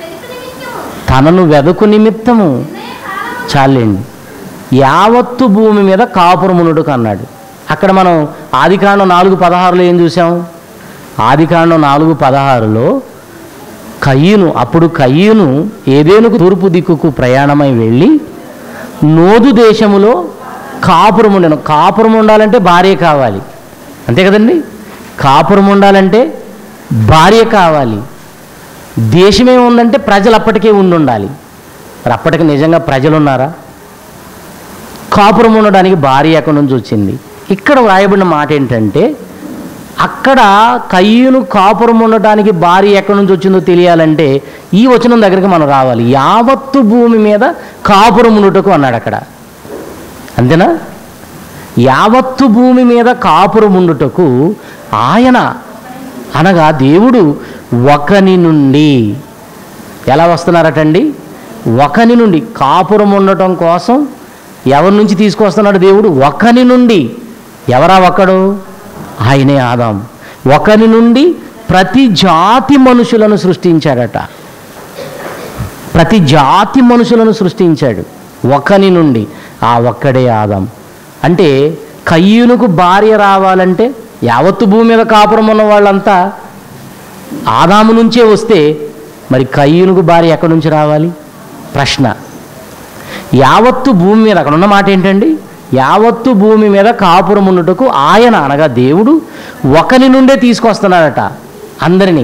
తనను వెదకు నిమిత్తము చాలండి యావత్తు భూమి మీద కాపురమునుడుకు అన్నాడు అక్కడ మనం ఆదికాండం నాలుగు పదహారులో ఏం చూసాం ఆదికాండం నాలుగు పదహారులో కయ్యూను అప్పుడు కయ్యూను ఏదేనుకు తూర్పు దిక్కుకు ప్రయాణమై వెళ్ళి నోదు దేశములో కాపురం ఉండను కాపురం ఉండాలంటే భార్య కావాలి అంతే కదండి కాపురం ఉండాలంటే భార్య కావాలి దేశమే ఉందంటే ప్రజలు అప్పటికే ఉండి ఉండాలి మరి అప్పటికి నిజంగా ప్రజలు ఉన్నారా కాపురం ఉండడానికి భార్య ఎక్కడి నుంచి వచ్చింది ఇక్కడ వ్రాయబడిన మాట ఏంటంటే అక్కడ కయ్యూను కాపురం ఉండటానికి భార్య ఎక్కడి నుంచి వచ్చిందో తెలియాలంటే ఈ వచనం దగ్గరికి మనం రావాలి యావత్తు భూమి మీద కాపురం ఉండుటకు అన్నాడు అక్కడ అంతేనా యావత్తు భూమి మీద కాపురం ఉండుటకు ఆయన అనగా దేవుడు ఒకని నుండి ఎలా వస్తున్నారటండి ఒకని నుండి కాపురం ఉండటం కోసం ఎవరి నుంచి తీసుకొస్తున్నాడు దేవుడు ఒకని నుండి ఎవరా ఒకడు ఆయనే ఆదాం ఒకని నుండి ప్రతి జాతి మనుషులను సృష్టించాడట ప్రతి జాతి మనుషులను సృష్టించాడు ఒకని నుండి ఆ ఒక్కడే ఆదాం అంటే కయ్యూనుకు భార్య రావాలంటే యావత్తు భూమి మీద కాపురం ఉన్న వాళ్ళంతా ఆదాము నుంచే వస్తే మరి కయ్యూనుకు భార్య ఎక్కడి నుంచి రావాలి ప్రశ్న యావత్తు భూమి మీద అక్కడ ఉన్న మాట ఏంటండి యావత్తు భూమి మీద కాపురం ఉన్నట్టుకు ఆయన అనగా దేవుడు ఒకని నుండే తీసుకొస్తున్నాడట అందరినీ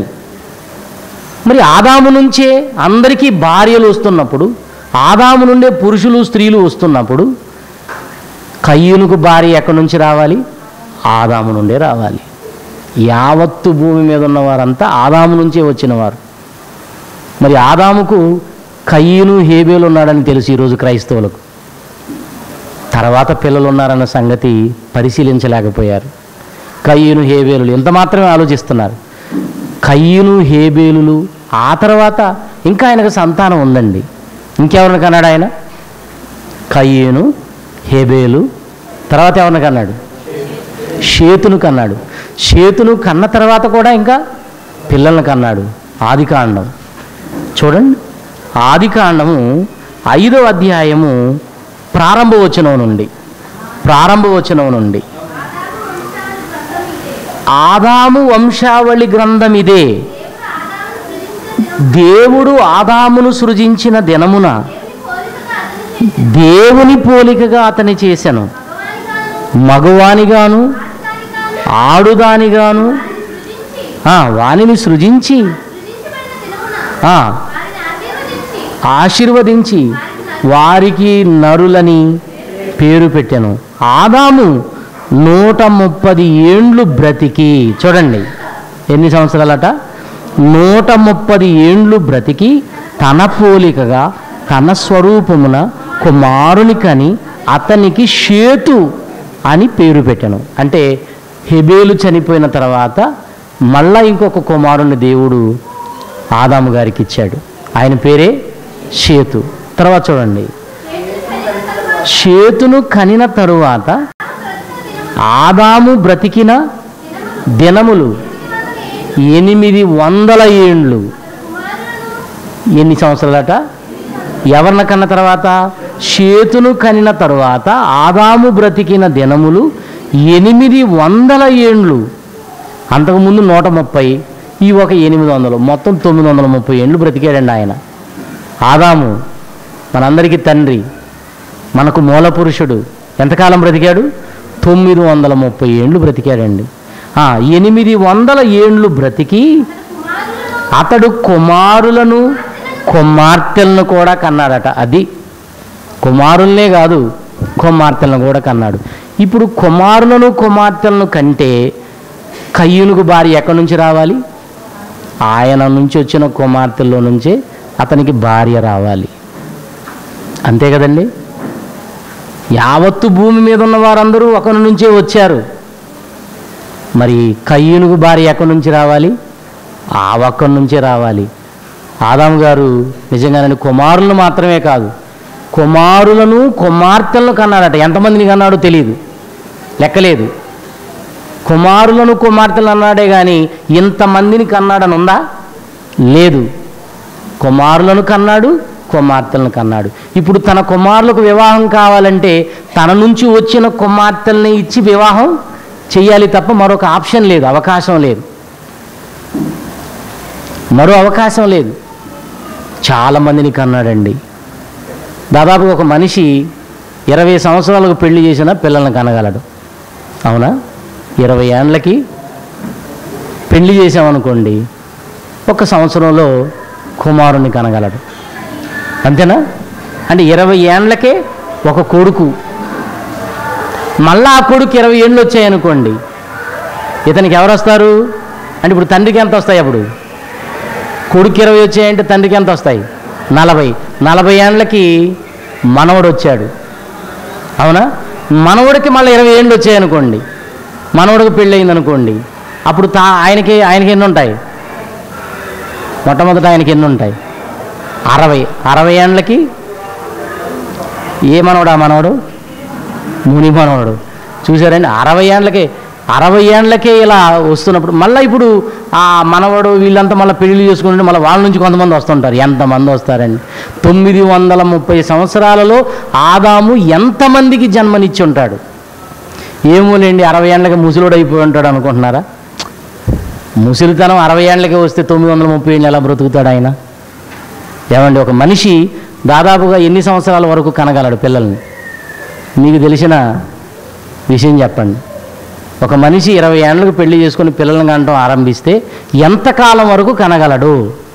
మరి ఆదాము నుంచే అందరికీ భార్యలు వస్తున్నప్పుడు ఆదాము నుండే పురుషులు స్త్రీలు వస్తున్నప్పుడు కయ్యూనుకు భార్య ఎక్కడి నుంచి రావాలి ఆదాము నుండే రావాలి యావత్తు భూమి మీద ఉన్నవారంతా ఆదాము నుంచే వచ్చినవారు మరి ఆదాముకు కయ్యూను హేబేలు ఉన్నాడని తెలుసు ఈరోజు క్రైస్తవులకు తర్వాత పిల్లలు ఉన్నారన్న సంగతి పరిశీలించలేకపోయారు కయ్యూను హేబేలులు ఇంత మాత్రమే ఆలోచిస్తున్నారు కయ్యూను హేబేలులు ఆ తర్వాత ఇంకా ఆయనకు సంతానం ఉందండి ఇంకెవరిని కన్నాడు ఆయన కయ్యూను హేబేలు తర్వాత ఎవరిని కన్నాడు షేతును కన్నాడు షేతును కన్న తర్వాత కూడా ఇంకా పిల్లల్ని కన్నాడు ఆదికాండం చూడండి ఆదికాండము ఐదో అధ్యాయము ప్రారంభ వచనం నుండి ప్రారంభ వచనం నుండి ఆదాము వంశావళి గ్రంథం ఇదే దేవుడు ఆదామును సృజించిన దినమున దేవుని పోలికగా అతని చేశాను మగవానిగాను ఆడుదానిగాను ఆ, వానిని సృజించి ఆ, ఆశీర్వదించి వారికి నరులని పేరు పెట్టాను ఆదాము నూట ముప్పది ఏండ్లు బ్రతికి చూడండి ఎన్ని సంవత్సరాలట నూట ముప్పది ఏండ్లు బ్రతికి తన పోలికగా తన స్వరూపమున కుమారుని కని అతనికి షేతు అని పేరు పెట్టాను అంటే హెబేలు చనిపోయిన తర్వాత మళ్ళా ఇంకొక కుమారుని దేవుడు ఆదాము గారికి ఇచ్చాడు ఆయన పేరే షేతు తర్వాత చూడండి చేతును కనిన తరువాత ఆదాము బ్రతికిన దినములు ఎనిమిది వందల ఏండ్లు ఎన్ని సంవత్సరాలట ఎవరిన కన్న తర్వాత చేతును కనిన తరువాత ఆదాము బ్రతికిన దినములు ఎనిమిది వందల ఏండ్లు అంతకుముందు నూట ముప్పై ఈ ఒక ఎనిమిది వందలు మొత్తం తొమ్మిది వందల ముప్పై ఏండ్లు బ్రతికాడండి ఆయన ఆదాము మనందరికీ తండ్రి మనకు మూల పురుషుడు ఎంతకాలం బ్రతికాడు తొమ్మిది వందల ముప్పై ఏండ్లు బ్రతికాడండి ఆ, ఎనిమిది వందల ఏండ్లు బ్రతికి అతడు కుమారులను కుమార్తెలను కూడా కన్నాడట అది కుమారుల్నే కాదు కుమార్తెలను కూడా కన్నాడు ఇప్పుడు కుమారులను కుమార్తెలను కంటే కయ్యూనుకు భార్య ఎక్కడి నుంచి రావాలి ఆయన నుంచి వచ్చిన కుమార్తెల్లో నుంచే అతనికి భార్య రావాలి అంతే కదండి యావత్తు భూమి మీద ఉన్న వారందరూ ఒకరి నుంచే వచ్చారు మరి కయ్యూనుకు భార్య ఎక్కడి నుంచి రావాలి ఆ ఒక్కడి నుంచే రావాలి ఆదాము గారు నిజంగానే కుమారులను మాత్రమే కాదు కుమారులను కుమార్తెలను కన్నాడట ఎంతమందిని కన్నాడో తెలియదు లెక్కలేదు కుమారులను కుమార్తెలు అన్నాడే కానీ ఇంతమందిని కన్నాడని ఉందా లేదు కుమారులను కన్నాడు కుమార్తెలను కన్నాడు ఇప్పుడు తన కుమారులకు వివాహం కావాలంటే తన నుంచి వచ్చిన కుమార్తెల్ని ఇచ్చి వివాహం చేయాలి తప్ప మరొక ఆప్షన్ లేదు అవకాశం లేదు మరో అవకాశం లేదు చాలామందిని కన్నాడండి దాదాపు ఒక మనిషి ఇరవై సంవత్సరాలకు పెళ్లి చేసిన పిల్లల్ని కనగలడు అవునా ఇరవై ఏండ్లకి పెళ్లి చేసామనుకోండి ఒక సంవత్సరంలో కుమారుని కనగలడు అంతేనా అంటే ఇరవై ఏండ్లకే ఒక కొడుకు మళ్ళా ఆ కొడుకు ఇరవై ఏళ్ళు వచ్చాయనుకోండి ఇతనికి ఎవరు వస్తారు అంటే ఇప్పుడు తండ్రికి ఎంత వస్తాయి అప్పుడు కొడుకు ఇరవై వచ్చాయంటే తండ్రికి ఎంత వస్తాయి నలభై నలభై ఏండ్లకి మనవడు వచ్చాడు అవునా మనవడికి మళ్ళీ ఇరవై ఏళ్ళు వచ్చాయనుకోండి మనవడికి పెళ్ళి అయిందనుకోండి అప్పుడు తా ఆయనకి ఆయనకి ఎన్ని ఉంటాయి మొట్టమొదట ఆయనకి ఎన్ని ఉంటాయి అరవై అరవై ఏండ్లకి ఏ మనవడు ఆ మనవడు ముని మనవడు చూసారండి అరవై ఏండ్లకే అరవై ఏండ్లకే ఇలా వస్తున్నప్పుడు మళ్ళీ ఇప్పుడు ఆ మనవడు వీళ్ళంతా మళ్ళీ పెళ్లి చేసుకుంటే మళ్ళీ వాళ్ళ నుంచి కొంతమంది వస్తుంటారు ఎంతమంది వస్తారండి తొమ్మిది వందల ముప్పై సంవత్సరాలలో ఆదాము ఎంతమందికి జన్మనిచ్చి ఉంటాడు ఏమోలేండి అరవై ఏళ్ళకి ముసలుడు అయిపోయి ఉంటాడు అనుకుంటున్నారా ముసలితనం అరవై ఏళ్ళకి వస్తే తొమ్మిది వందల ముప్పై ఏళ్ళు ఎలా బ్రతుకుతాడు ఆయన ఏమండి ఒక మనిషి దాదాపుగా ఎన్ని సంవత్సరాల వరకు కనగలడు పిల్లల్ని మీకు తెలిసిన విషయం చెప్పండి ఒక మనిషి ఇరవై ఏళ్ళకు పెళ్లి చేసుకుని పిల్లల్ని కంటం ఆరంభిస్తే ఎంతకాలం వరకు కనగలడు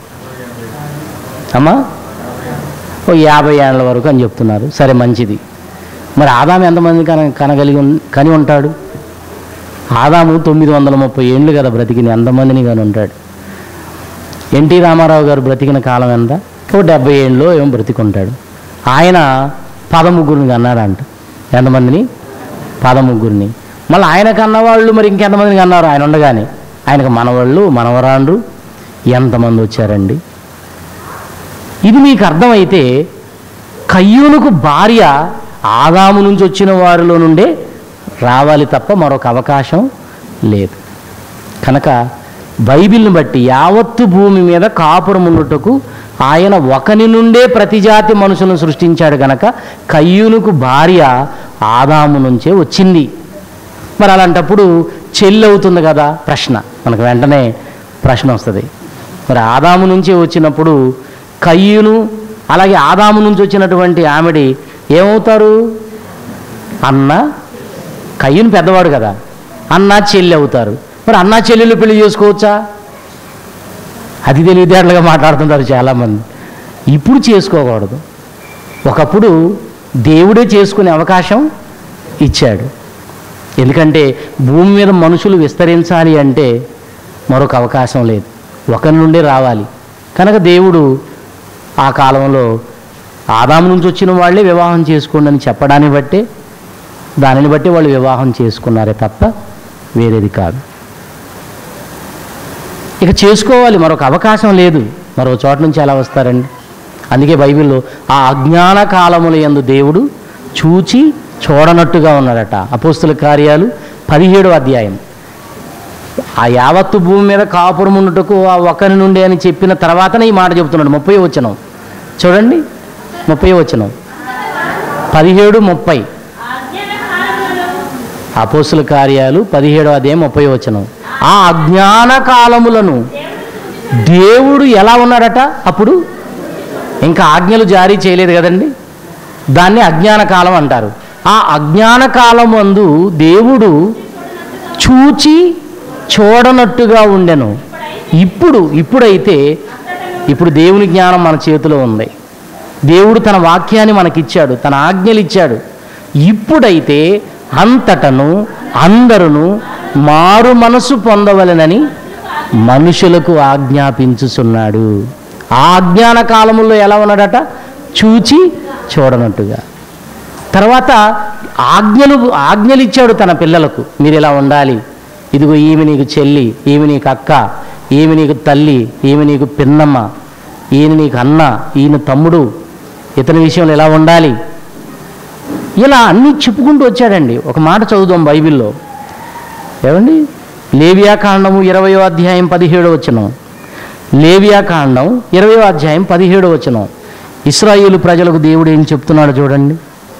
అమ్మా ఓ యాభై ఏళ్ళ వరకు అని చెప్తున్నారు సరే మంచిది మరి ఆదాము ఎంతమంది కన కనగలిగి ఉన్- కని ఉంటాడు ఆదాము తొమ్మిది వందల ముప్పై ఏళ్ళు కదా బ్రతికిన ఎంతమందిని కానీ ఉంటాడు ఎన్టీ రామారావు గారు బ్రతికిన కాలం ఎంత ఓ డెబ్బై ఏళ్ళు ఏమో బ్రతికుంటాడు ఆయన పదముగ్గురిని కన్నాడంట ఎంతమందిని పదముగ్గురిని మళ్ళీ ఆయన కన్నవాళ్ళు మరి ఇంకెంతమందిని కన్నారు ఆయన ఉండగానే ఆయనకు మనవాళ్ళు మనవరాండ్రు ఎంతమంది వచ్చారండి ఇది మీకు అర్థమైతే కయ్యూనుకు భార్య ఆదాము నుంచి వచ్చిన వారిలో నుండే రావాలి తప్ప మరొక అవకాశం లేదు కనుక బైబిల్ని బట్టి యావత్తు భూమి మీద కాపురం ఉండుటకు ఆయన ఒకని నుండే ప్రతి జాతి మనుషులను సృష్టించాడు గనక కయ్యూనుకు భార్య ఆదాము నుంచే వచ్చింది మరి అలాంటప్పుడు చెల్లి అవుతుంది కదా ప్రశ్న మనకు వెంటనే ప్రశ్న వస్తుంది మరి ఆదాము నుంచి వచ్చినప్పుడు కయ్యూను అలాగే ఆదాము నుంచి వచ్చినటువంటి ఆమెడి ఏమవుతారు అన్న కయ్యూను పెద్దవాడు కదా అన్న చెల్లి అవుతారు మరి అన్న చెల్లెలు పెళ్లి చేసుకోవచ్చా అది తెలివితేటలుగా మాట్లాడుతుంటారు చాలామంది ఇప్పుడు చేసుకోకూడదు ఒకప్పుడు దేవుడే చేసుకునే అవకాశం ఇచ్చాడు ఎందుకంటే భూమి మీద మనుషులు విస్తరించాలి అంటే మరొక అవకాశం లేదు ఒకరి నుండి రావాలి కనుక దేవుడు ఆ కాలంలో ఆదాము నుంచి వచ్చిన వాళ్ళే వివాహం చేసుకోండి అని చెప్పడాన్ని బట్టే దానిని బట్టి వాళ్ళు వివాహం చేసుకున్నారే తప్ప వేరేది కాదు ఇక చేసుకోవాలి మరొక అవకాశం లేదు మరో చోట నుంచి ఎలా వస్తారండి అందుకే బైబిల్లో ఆ అజ్ఞాన కాలముల యందు దేవుడు చూచి చూడనట్టుగా ఉన్నాడట అపోస్తుల కార్యాలు పదిహేడు అధ్యాయం ఆ యావత్తు భూమి మీద కాపురం ఉన్నట్టుకు ఆ ఒకరి నుండి అని చెప్పిన తర్వాతనే ఈ మాట చెబుతున్నాడు ముప్పై వచనం చూడండి ముప్పై వచనం పదిహేడు ముప్పై అపోస్తుల కార్యాలు పదిహేడో అధ్యాయం ముప్పై వచనం ఆ అజ్ఞాన కాలములను దేవుడు ఎలా ఉన్నాడట అప్పుడు ఇంకా ఆజ్ఞలు జారీ చేయలేదు కదండి దాన్ని అజ్ఞాన కాలం అంటారు ఆ అజ్ఞాన కాలం అందు దేవుడు చూచి చూడనట్టుగా ఉండెను ఇప్పుడు ఇప్పుడైతే ఇప్పుడు దేవుని జ్ఞానం మన చేతిలో ఉంది దేవుడు తన వాక్యాన్ని మనకిచ్చాడు తన ఆజ్ఞలు ఇచ్చాడు ఇప్పుడైతే అంతటను అందరును మారు మనసు పొందవలెనని మనుషులకు ఆజ్ఞాపించుచున్నాడు ఆ అజ్ఞాన కాలములో ఎలా ఉన్నాడట చూచి చూడనట్టుగా తర్వాత ఆజ్ఞలు ఆజ్ఞలు ఇచ్చాడు తన పిల్లలకు మీరు ఇలా ఉండాలి ఇదిగో ఈమె నీకు చెల్లి ఈమె నీకు అక్క ఈమె నీకు తల్లి ఈమె నీకు పిన్నమ్మ ఈయన నీకు అన్న ఈయన తమ్ముడు ఇతని విషయంలో ఎలా ఉండాలి ఇలా అన్నీ చెప్పుకుంటూ వచ్చాడండి ఒక మాట చదువుదాం బైబిల్లో ఏమండి లేవియాకాండము ఇరవయో అధ్యాయం పదిహేడో వచనం లేవియాకాండం ఇరవయో అధ్యాయం పదిహేడో వచనం ఇస్రాయేలు ప్రజలకు దేవుడు ఏం చెప్తున్నాడు చూడండి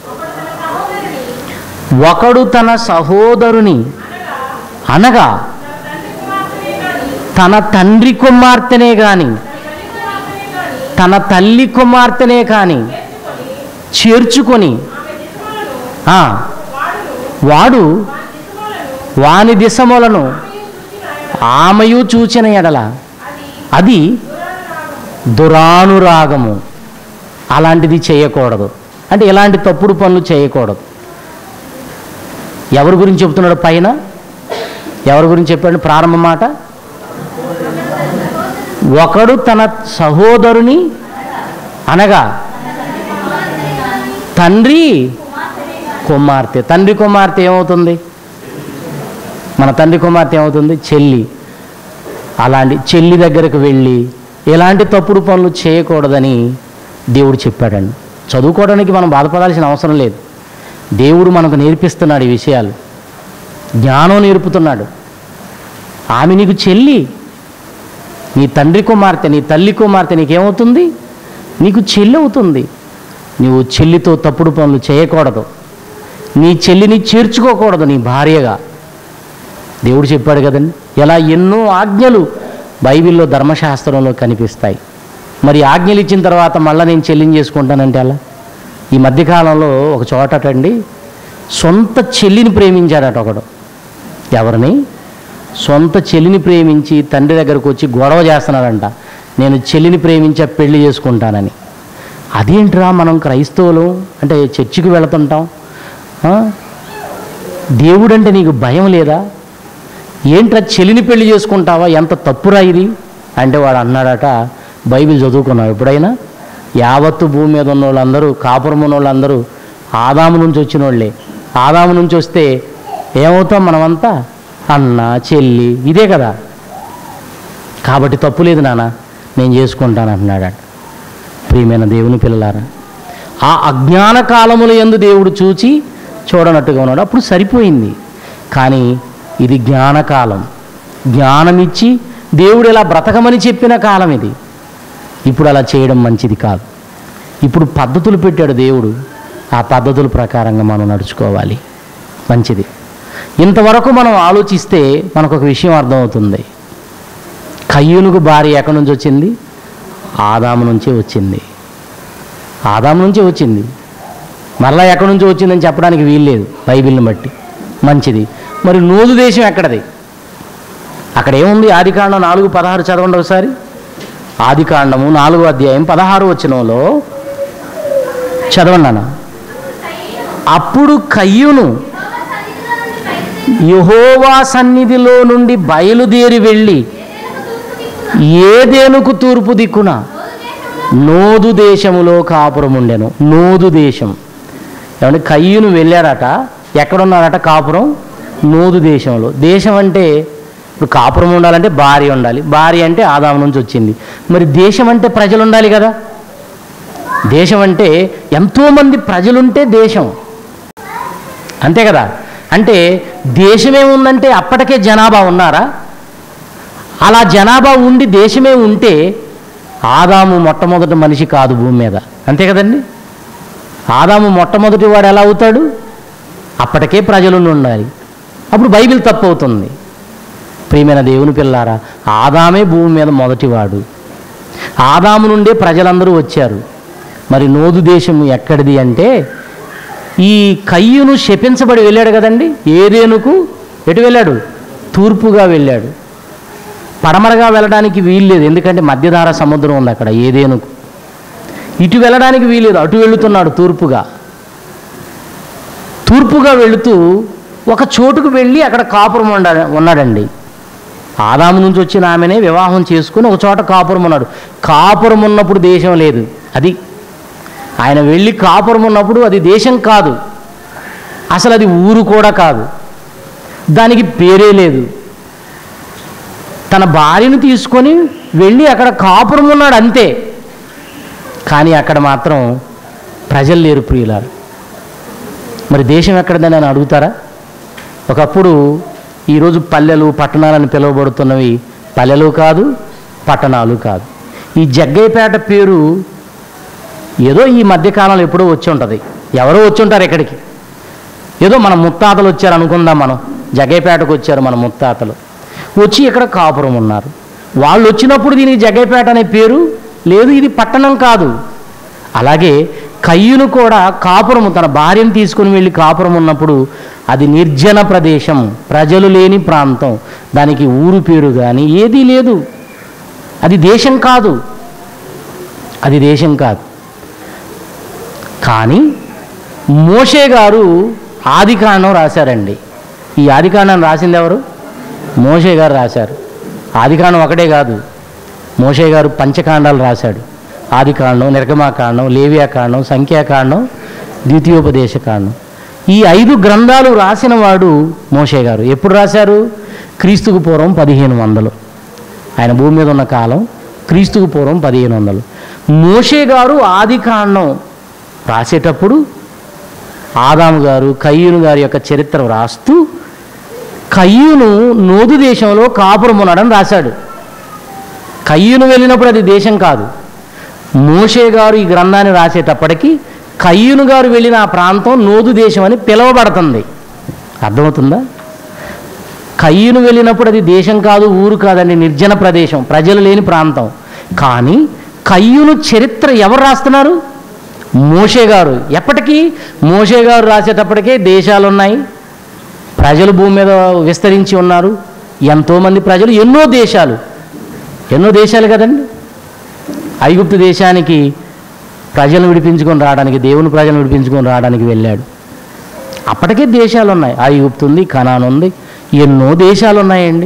ఒకడు తన సహోదరుని అనగా తన తండ్రి కుమార్తెనే గాని తన తల్లి కుమార్తెనే కాని చేర్చుకొని ఆ, వాడు వాని దిశములను ఆమెయు చూచిన ఎడల అది దురానురాగము అలాంటిది చేయకూడదు అంటే ఇలాంటి తప్పుడు పనులు చేయకూడదు ఎవరి గురించి చెప్తున్నాడు పైన ఎవరి గురించి చెప్పాడు ప్రారంభ మాట ఒకడు తన సహోదరుని అనగా తండ్రి కుమార్తె తండ్రి కుమార్తె ఏమవుతుంది మన తండ్రి కుమార్తె ఏమవుతుంది చెల్లి అలాంటి చెల్లి దగ్గరకు వెళ్ళి ఎలాంటి తప్పుడు పనులు చేయకూడదని దేవుడు చెప్పాడండి చదువుకోవడానికి మనం బాధపడాల్సిన అవసరం లేదు దేవుడు మనకు నేర్పిస్తున్నాడు ఈ విషయాలు జ్ఞానం నేర్పుతున్నాడు ఆమె నీకు చెల్లి నీ తండ్రి కుమార్తె నీ తల్లి కుమార్తె నీకేమవుతుంది నీకు చెల్లి అవుతుంది నువ్వు చెల్లితో తప్పుడు పనులు చేయకూడదు నీ చెల్లిని చేర్చుకోకూడదు నీ భార్యగా దేవుడు చెప్పాడు కదండి ఇలా ఎన్నో ఆజ్ఞలు బైబిల్లో ధర్మశాస్త్రంలో కనిపిస్తాయి మరి ఆజ్ఞలు ఇచ్చిన తర్వాత మళ్ళీ నేను చెల్లిని చేసుకుంటానంటే అలా ఈ మధ్యకాలంలో ఒక చోటటండి సొంత చెల్లిని ప్రేమించాడట ఒకడు ఎవరిని సొంత చెల్లిని ప్రేమించి తండ్రి దగ్గరకు వచ్చి గొడవ చేస్తున్నాడంట నేను చెల్లిని ప్రేమించా పెళ్లి చేసుకుంటానని అదేంట్రా మనం క్రైస్తవులు అంటే చర్చికి వెళుతుంటాం ఆ? దేవుడంటే నీకు భయం లేదా ఏంట్రా చెల్లిని పెళ్లి చేసుకుంటావా ఎంత తప్పురా ఇది అంటే వాడు అన్నాడట బైబిల్ చదువుకున్నావు ఎప్పుడైనా యావత్తు భూమి మీద ఉన్న వాళ్ళందరూ కాపురం ఉన్న వాళ్ళందరూ ఆదాము నుంచి వచ్చిన వాళ్ళే ఆదాము నుంచి వస్తే ఏమవుతాం మనమంతా అన్న చెల్లి ఇదే కదా కాబట్టి తప్పు లేదు నాన్న నేను చేసుకుంటాను అంటున్నాడు ప్రియమైన దేవుని పిల్లలారా ఆ అజ్ఞాన కాలముల యందు దేవుడు చూచి చూడనట్టుగా ఉన్నాడు అప్పుడు సరిపోయింది కానీ ఇది జ్ఞానకాలం జ్ఞానమిచ్చి దేవుడు ఇలా బ్రతకమని చెప్పిన కాలం ఇది ఇప్పుడు అలా చేయడం మంచిది కాదు ఇప్పుడు పద్ధతులు పెట్టాడు దేవుడు ఆ పద్ధతుల ప్రకారంగా మనం నడుచుకోవాలి మంచిది ఇంతవరకు మనం ఆలోచిస్తే మనకు ఒక విషయం అర్థమవుతుంది కయ్యూనుకు భార్య ఎక్కడి నుంచి వచ్చింది ఆదాము నుంచే వచ్చింది ఆదాము నుంచే వచ్చింది మరలా ఎక్కడి నుంచి వచ్చిందని చెప్పడానికి వీల్లేదు బైబిల్ని బట్టి మంచిది మరి నూదు దేశం ఎక్కడది అక్కడ ఏముంది ఆదికాండం నాలుగు పదహారు చదవండి ఒకసారి ఆదికాండము నాలుగో అధ్యాయం పదహారు వచనంలో చదవండి నాన్న అప్పుడు కయ్యును యహోవా సన్నిధిలో నుండి బయలుదేరి వెళ్ళి ఏదేనుకు తూర్పు దిక్కున నోదు దేశములో కాపురం ఉండెను నోదు దేశం ఏమంటే కయ్యూను వెళ్ళారట ఎక్కడున్నారట కాపురం నోదు దేశంలో దేశం అంటే ఇప్పుడు కాపురం ఉండాలంటే భార్య ఉండాలి భార్య అంటే ఆదాము నుంచి వచ్చింది మరి దేశం అంటే ప్రజలు ఉండాలి కదా దేశం అంటే ఎంతోమంది ప్రజలుంటే దేశం అంతే కదా అంటే దేశమేముందంటే అప్పటికే జనాభా ఉన్నారా అలా జనాభా ఉండి దేశమే ఉంటే ఆదాము మొట్టమొదటి మనిషి కాదు భూమి మీద అంతే కదండి ఆదాము మొట్టమొదటి వాడు ఎలా అవుతాడు అప్పటికే ప్రజలు ఉండాలి అప్పుడు బైబిల్ తప్పు అవుతుంది ప్రియమైన దేవుని పిల్లారా ఆదామే భూమి మీద మొదటివాడు ఆదాము నుండే ప్రజలందరూ వచ్చారు మరి నోదు దేశం ఎక్కడిది అంటే ఈ కయ్యును శపించబడి వెళ్ళాడు కదండి ఏదేనుకు ఎటు వెళ్ళాడు తూర్పుగా వెళ్ళాడు పడమరగా వెళ్ళడానికి వీల్లేదు ఎందుకంటే మధ్యధార సముద్రం ఉంది అక్కడ ఏదేనుకు ఇటు వెళ్ళడానికి వీల్లేదు అటు వెళుతున్నాడు తూర్పుగా తూర్పుగా వెళుతూ ఒక చోటుకు వెళ్ళి అక్కడ కాపురం ఉండ ఉన్నాడండి ఆదాము నుంచి వచ్చిన ఆమెనే వివాహం చేసుకుని ఒక చోట కాపురం ఉన్నాడు కాపురం ఉన్నప్పుడు దేశం లేదు అది ఆయన వెళ్ళి కాపురం ఉన్నప్పుడు అది దేశం కాదు అసలు అది ఊరు కూడా కాదు దానికి పేరే లేదు తన భార్యను తీసుకొని వెళ్ళి అక్కడ కాపురం ఉన్నాడు అంతే కానీ అక్కడ మాత్రం ప్రజలు లేరు ప్రియులారు మరి దేశం ఎక్కడదని అని అడుగుతారా ఒకప్పుడు ఈరోజు పల్లెలు పట్టణాలని పిలువబడుతున్నవి పల్లెలు కాదు పట్టణాలు కాదు ఈ జగ్గయ్యపేట పేరు ఏదో ఈ మధ్యకాలంలో ఎప్పుడో వచ్చి ఉంటుంది ఎవరో వచ్చి ఉంటారు ఇక్కడికి ఏదో మన ముత్తాతలు వచ్చారు అనుకుందాం మనం జగ్గయ్యపేటకు వచ్చారు మన ముత్తాతలు వచ్చి ఇక్కడ కాపురం ఉన్నారు వాళ్ళు వచ్చినప్పుడు దీనికి జగ్గయ్యపేట అనే పేరు లేదు ఇది పట్టణం కాదు అలాగే కయ్యును కూడా కాపురము తన భార్యను తీసుకుని వెళ్ళి కాపురం ఉన్నప్పుడు అది నిర్జన ప్రదేశం ప్రజలు లేని ప్రాంతం దానికి ఊరు పేరు కానీ ఏదీ లేదు అది దేశం కాదు అది దేశం కాదు కానీ మోషే గారు ఆదికాండం రాశారండి ఈ ఆదికాండం రాసింది ఎవరు మోషే గారు రాశారు ఆదికాండం ఒకటే కాదు మోషే గారు పంచకాండాలు రాశాడు ఆదికాండం నిర్గమాకాండం లేవియాకాండం సంఖ్యాకాండం ద్వితీయోపదేశకాండం ఈ ఐదు గ్రంథాలు రాసిన వాడు మోషే గారు ఎప్పుడు రాశారు క్రీస్తుకు పూర్వం పదిహేను వందలు ఆయన భూమి మీద ఉన్న కాలం క్రీస్తుకు పూర్వం పదిహేను వందలు మోషే గారు ఆదికాండం రాసేటప్పుడు ఆదాము గారు కయ్యూను గారి యొక్క చరిత్ర రాస్తూ కయ్యూను నోదు దేశంలో కాపురం ఉన్నాడని రాశాడు కయ్యూను వెళ్ళినప్పుడు అది దేశం కాదు మోషే గారు ఈ గ్రంథాన్ని రాసేటప్పటికి కయ్యూను గారు వెళ్ళిన ఆ ప్రాంతం నోదు దేశం అని పిలువబడుతుంది అర్థమవుతుందా కయ్యూను వెళ్ళినప్పుడు అది దేశం కాదు ఊరు కాదండి నిర్జన ప్రదేశం ప్రజలు లేని ప్రాంతం కానీ కయ్యూను చరిత్ర ఎవరు రాస్తున్నారు మోషే గారు ఎప్పటికీ మోషే గారు రాసేటప్పటికే దేశాలు ఉన్నాయి ప్రజలు భూమి మీద విస్తరించి ఉన్నారు ఎంతోమంది ప్రజలు ఎన్నో దేశాలు ఎన్నో దేశాలు కదండి ఐగుప్తు దేశానికి ప్రజలను విడిపించుకొని రావడానికి దేవుని ప్రజలను విడిపించుకొని రావడానికి వెళ్ళాడు అప్పటికే దేశాలు ఉన్నాయి ఐగుప్తు ఉంది కనాన్ ఉంది ఎన్నో దేశాలు ఉన్నాయండి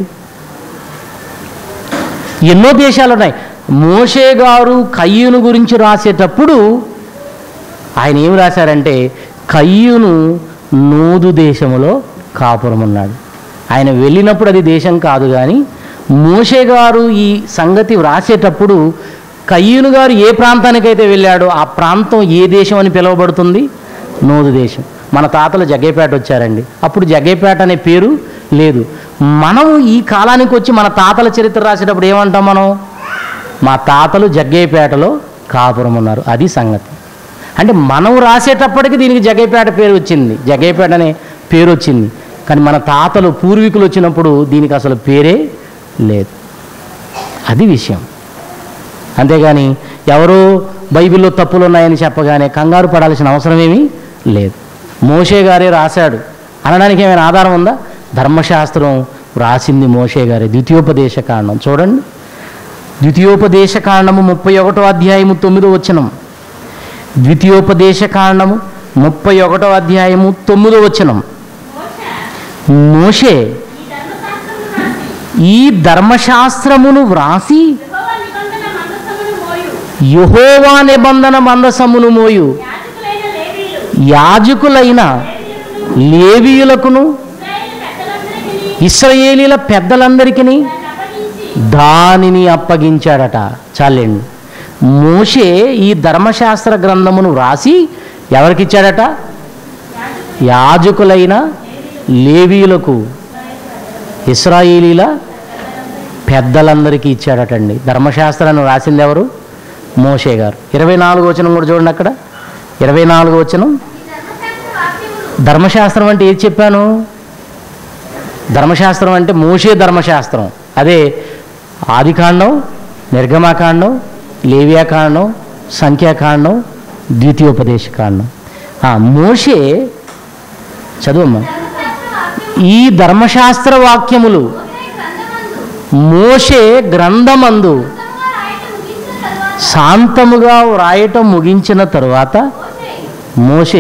ఎన్నో దేశాలు ఉన్నాయి మోషే గారు కయ్యూను గురించి రాసేటప్పుడు ఆయన ఏమి రాశారంటే కయ్యూను నూదు దేశములో కాపురం ఉన్నాడు ఆయన వెళ్ళినప్పుడు అది దేశం కాదు కానీ మోషే గారు ఈ సంగతి వ్రాసేటప్పుడు కయ్యూను గారు ఏ ప్రాంతానికైతే వెళ్ళాడో ఆ ప్రాంతం ఏ దేశం అని పిలువబడుతుంది నోదు దేశం మన తాతలు జగ్గేపేట వచ్చారండి అప్పుడు జగ్గేపేట అనే పేరు లేదు మనం ఈ కాలానికి వచ్చి మన తాతల చరిత్ర రాసేటప్పుడు ఏమంటాం మనం మా తాతలు జగ్గేపేటలో కాపురం ఉన్నారు అది సంగతి అంటే మనం రాసేటప్పటికి దీనికి జగ్గైపేట పేరు వచ్చింది జగ్గైపేట అనే పేరు వచ్చింది కానీ మన తాతలు పూర్వీకులు వచ్చినప్పుడు దీనికి అసలు పేరే లేదు అది విషయం అంతేగాని ఎవరో బైబిల్లో తప్పులు ఉన్నాయని చెప్పగానే కంగారు పడాల్సిన అవసరం ఏమీ లేదు మోషే గారే రాశాడు అనడానికి ఏమైనా ఆధారం ఉందా ధర్మశాస్త్రం రాసింది మోషే గారే ద్వితీయోపదేశ కాండం చూడండి ద్వితీయోపదేశ కాండము ముప్పై ఒకటో అధ్యాయము తొమ్మిదో వచనం ద్వితీయోపదేశ కాండము ముప్పై ఒకటో అధ్యాయము తొమ్మిదో వచనం మోషే ఈ ధర్మశాస్త్రమును వ్రాసి యెహోవా నిబంధన మందసమును మోయు యహోవా నిబంధన మందసమును మోయు యాజకులైన యాజకులైన లేవీయులకు లేవీయులకును ఇశ్రాయేలు పెద్దలందరికీ ఇస్రాయేలీల పెద్దలందరికీ దాన్ని అప్పగించి దానిని అప్పగించాడట చాలండి మోషే ఈ ధర్మశాస్త్ర గ్రంథమును వ్రాసి ఎవరికిచ్చాడట యాజకులైన లేవీయులకు ఇస్రాయేలీల పెద్దలందరికీ ఇచ్చాడటండి ధర్మశాస్త్రాన్ని రాసింది ఎవరు మోషే గారు ఇరవై నాలుగు వచనం కూడా చూడండి అక్కడ ఇరవై నాలుగు వచనం ధర్మశాస్త్రం అంటే ఏది చెప్పాను ధర్మశాస్త్రం అంటే మోషే ధర్మశాస్త్రం అదే ఆదికాండం నిర్గమాకాండం లేవ్యాకాండం సంఖ్యాకాండం ద్వితీయోపదేశకాండం ఆ, మోషే చదువమ్మా ఈ ధర్మశాస్త్ర వాక్యములు మోషే గ్రంథమందు శాంతముగా వ్రాయటం ముగించిన తరువాత మోషే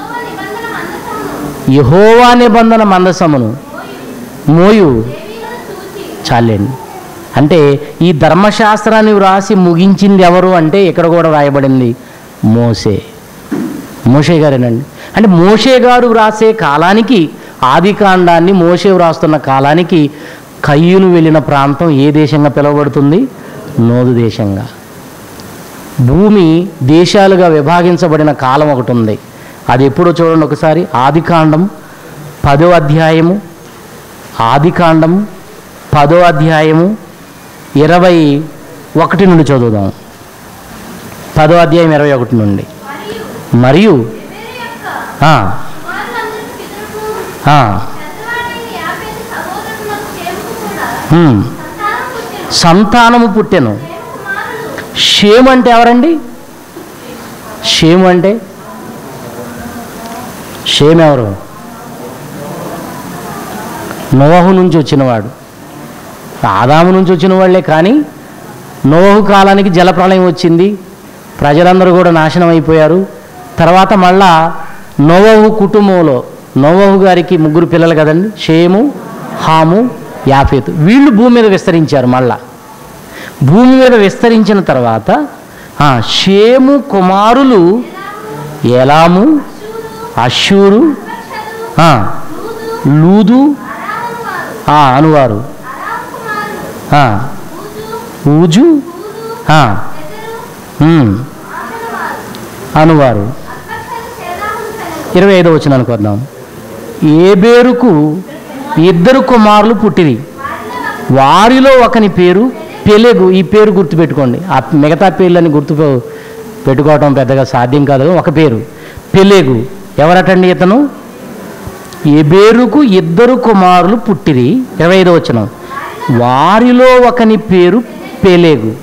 యహోవా నిబంధన మందసమును మోయు చాలండి అంటే ఈ ధర్మశాస్త్రాన్ని వ్రాసి ముగించింది ఎవరు అంటే ఇక్కడ కూడా రాయబడింది మోసే మోషే గారేనండి అంటే మోషే గారు వ్రాసే కాలానికి ఆది కాండాన్ని మోషే వ్రాస్తున్న కాలానికి కయ్యూను వెళ్ళిన ప్రాంతం ఏ దేశంగా పిలువబడుతుంది నోదు దేశంగా భూమి దేశాలుగా విభాగించబడిన కాలం ఒకటి ఉంది అది ఎప్పుడో చూడండి ఒకసారి ఆదికాండం పదో అధ్యాయము ఆదికాండం పదో అధ్యాయము ఇరవై ఒకటి నుండి చదువుదాం పదో అధ్యాయం ఇరవై ఒకటి నుండి మరియు ఆ, ఆ, హ్మ్. సంతానము పుట్టెను షేమ్ అంటే ఎవరండి షేమ్ అంటే షేమ్ ఎవరు నోహు నుంచి వచ్చినవాడు ఆదాము నుంచి వచ్చిన వాళ్ళే కానీ నోహు కాలానికి జలప్రళయం వచ్చింది ప్రజలందరూ కూడా నాశనం అయిపోయారు తర్వాత మళ్ళా నోవహు కుటుంబంలో నోవహు గారికి ముగ్గురు పిల్లలు కదండి షేము హాము యాఫేతు వీళ్ళు భూమి మీద విస్తరించారు మళ్ళా భూమి మీద విస్తరించిన తర్వాత ఆ, షేము కుమారులు ఎలాము అషూరు ఆ, లూదు ఆ, అనువారు ఆ, ఊజు ఆ, ఉమ్, అనువారు ఇరవై ఐదో వచ్చిన అనుకుందాం ఏబేరుకు ఇద్దరు కుమారులు పుట్టిరి వారిలో ఒకని పేరు పెలెగు ఈ పేరు గుర్తుపెట్టుకోండి ఆ మిగతా పేర్లని గుర్తు పెట్టుకోవడం పెద్దగా సాధ్యం కాదు ఒక పేరు పెలెగు ఎవరటండి ఇతను ఎబేరుకు ఇద్దరు కుమారులు పుట్టిరి ఇరవై ఐదో వచనం వారిలో ఒకని పేరు పెలేగు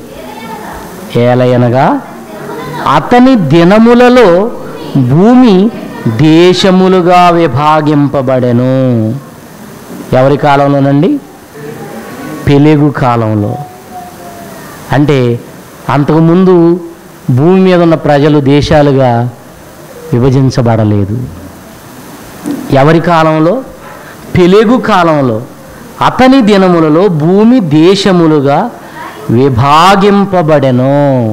ఏలయనగా అతని దినములలో భూమి దేశములుగా విభాగింపబడెను ఎవరి కాలంలోనండి పెలేగు కాలంలో అంటే అంతకుముందు భూమి మీద ఉన్న ప్రజలు దేశాలుగా విభజించబడలేదు ఎవరి కాలంలో పెలేగు కాలంలో అతని దినములలో భూమి దేశములుగా విభాగింపబడెను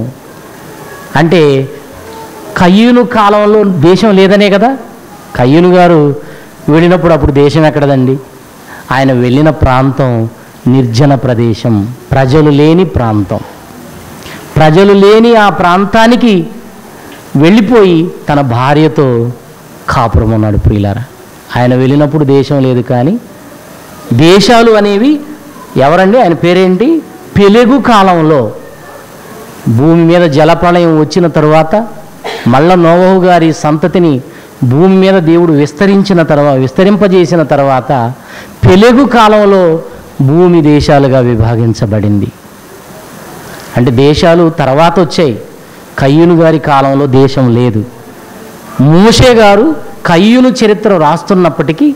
అంటే కయ్యూను కాలంలో దేశం లేదనే కదా కయ్యూను గారు వెళ్ళినప్పుడు అప్పుడు దేశం ఎక్కడదండి ఆయన వెళ్ళిన ప్రాంతం నిర్జన ప్రదేశం ప్రజలు లేని ప్రాంతం ప్రజలు లేని ఆ ప్రాంతానికి వెళ్ళిపోయి తన భార్యతో కాపురం ఉన్నాడు ప్రియులారా ఆయన వెళ్ళినప్పుడు దేశం లేదు కానీ దేశాలు అనేవి ఎవరండి ఆయన పేరేంటి పెలుగు కాలంలో భూమి మీద జలప్రళయం వచ్చిన తరువాత మళ్ళా నోవహు గారి సంతతిని భూమి మీద దేవుడు విస్తరించిన తర్వాత విస్తరింపజేసిన తర్వాత పెలుగు కాలంలో భూమి దేశాలుగా విభాగించబడింది అంటే దేశాలు తర్వాత వచ్చాయి కయ్యూను గారి కాలంలో దేశం లేదు మూషే గారు కయ్యూను చరిత్ర రాస్తున్నప్పటికీ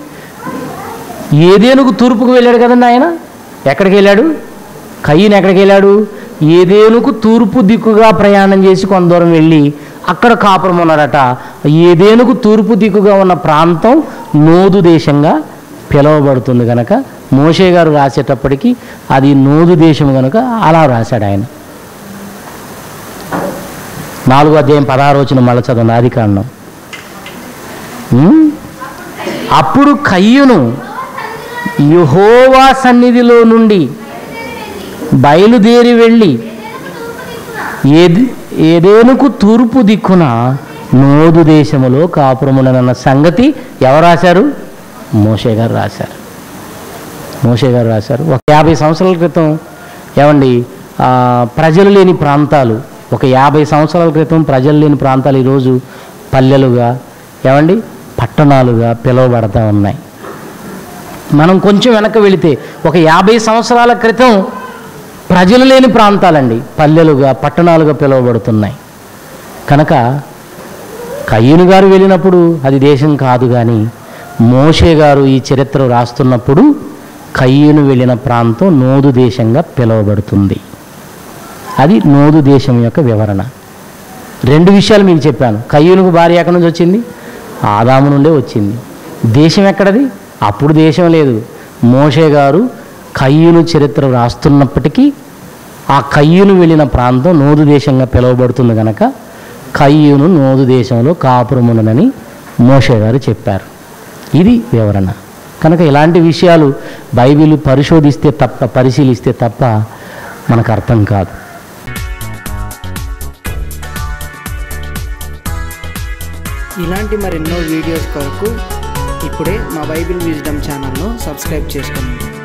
ఏదేనుకు తూర్పుకు వెళ్ళాడు కదండి ఆయన ఎక్కడికి వెళ్ళాడు కయ్యూను ఎక్కడికి వెళ్ళాడు ఏదేనుకు తూర్పు దిక్కుగా ప్రయాణం చేసి కొంత దూరం వెళ్ళి అక్కడ కాపురం ఉన్నాడట ఏదేనుకు తూర్పు దిక్కుగా ఉన్న ప్రాంతం నోదు దేశంగా పిలువబడుతుంది కనుక మోషే గారు రాసేటప్పటికి అది నోదు దేశం కనుక అలా రాశాడు ఆయన నాలుగో అధ్యాయం పదహారు వచ్చిన మళ్ళీ చదవండి ఆది కాండం ఉమ్? అప్పుడు కయ్యును యహోవా సన్నిధిలో నుండి బయలుదేరి వెళ్ళి ఏది ఏదేనుకు తూర్పు దిక్కున నోదు దేశములో కాపురమునన్న సంగతి ఎవరు రాశారు మోషే గారు రాశారు మోషే గారు రాశారు ఒక యాభై సంవత్సరాల క్రితం ఏమండి ఆ, ప్రజలు లేని ప్రాంతాలు ఒక యాభై సంవత్సరాల క్రితం ప్రజలు లేని ప్రాంతాలు ఈరోజు పల్లెలుగా ఏమండి పట్టణాలుగా పిలువబడతా ఉన్నాయి మనం కొంచెం వెనక వెళితే ఒక యాభై సంవత్సరాల క్రితం ప్రజలు లేని ప్రాంతాలండి పల్లెలుగా పట్టణాలుగా పిలువబడుతున్నాయి కనుక కయ్యూను గారు వెళ్ళినప్పుడు అది దేశం కాదు కానీ మోషే గారు ఈ చరిత్ర రాస్తున్నప్పుడు కయ్యూను వెళ్ళిన ప్రాంతం నోదు దేశంగా పిలువబడుతుంది అది నోదు దేశం యొక్క వివరణ రెండు విషయాలు మీకు చెప్పాను కయ్యూనుకు భార్య ఎక్కడి నుంచి వచ్చింది ఆదాము నుండే వచ్చింది దేశం ఎక్కడది అప్పుడు దేశం లేదు మోషే గారు కయ్యూను చరిత్ర రాస్తున్నప్పటికీ ఆ కయ్యూను వెళ్ళిన ప్రాంతం నోదు దేశంగా పిలువబడుతుంది కనుక కయ్యూను నోదు దేశంలో కాపురమునని మోషే గారు చెప్పారు ఇది వివరణ కనుక ఇలాంటి విషయాలు బైబిల్ పరిశోధిస్తే తప్ప పరిశీలిస్తే తప్ప మనకు అర్థం కాదు ఇలాంటి మరెన్నో వీడియోస్ కొరకు ఇప్పుడే మా బైబిల్ విజ్డమ్ ఛానల్ను సబ్స్క్రైబ్ చేసుకోండి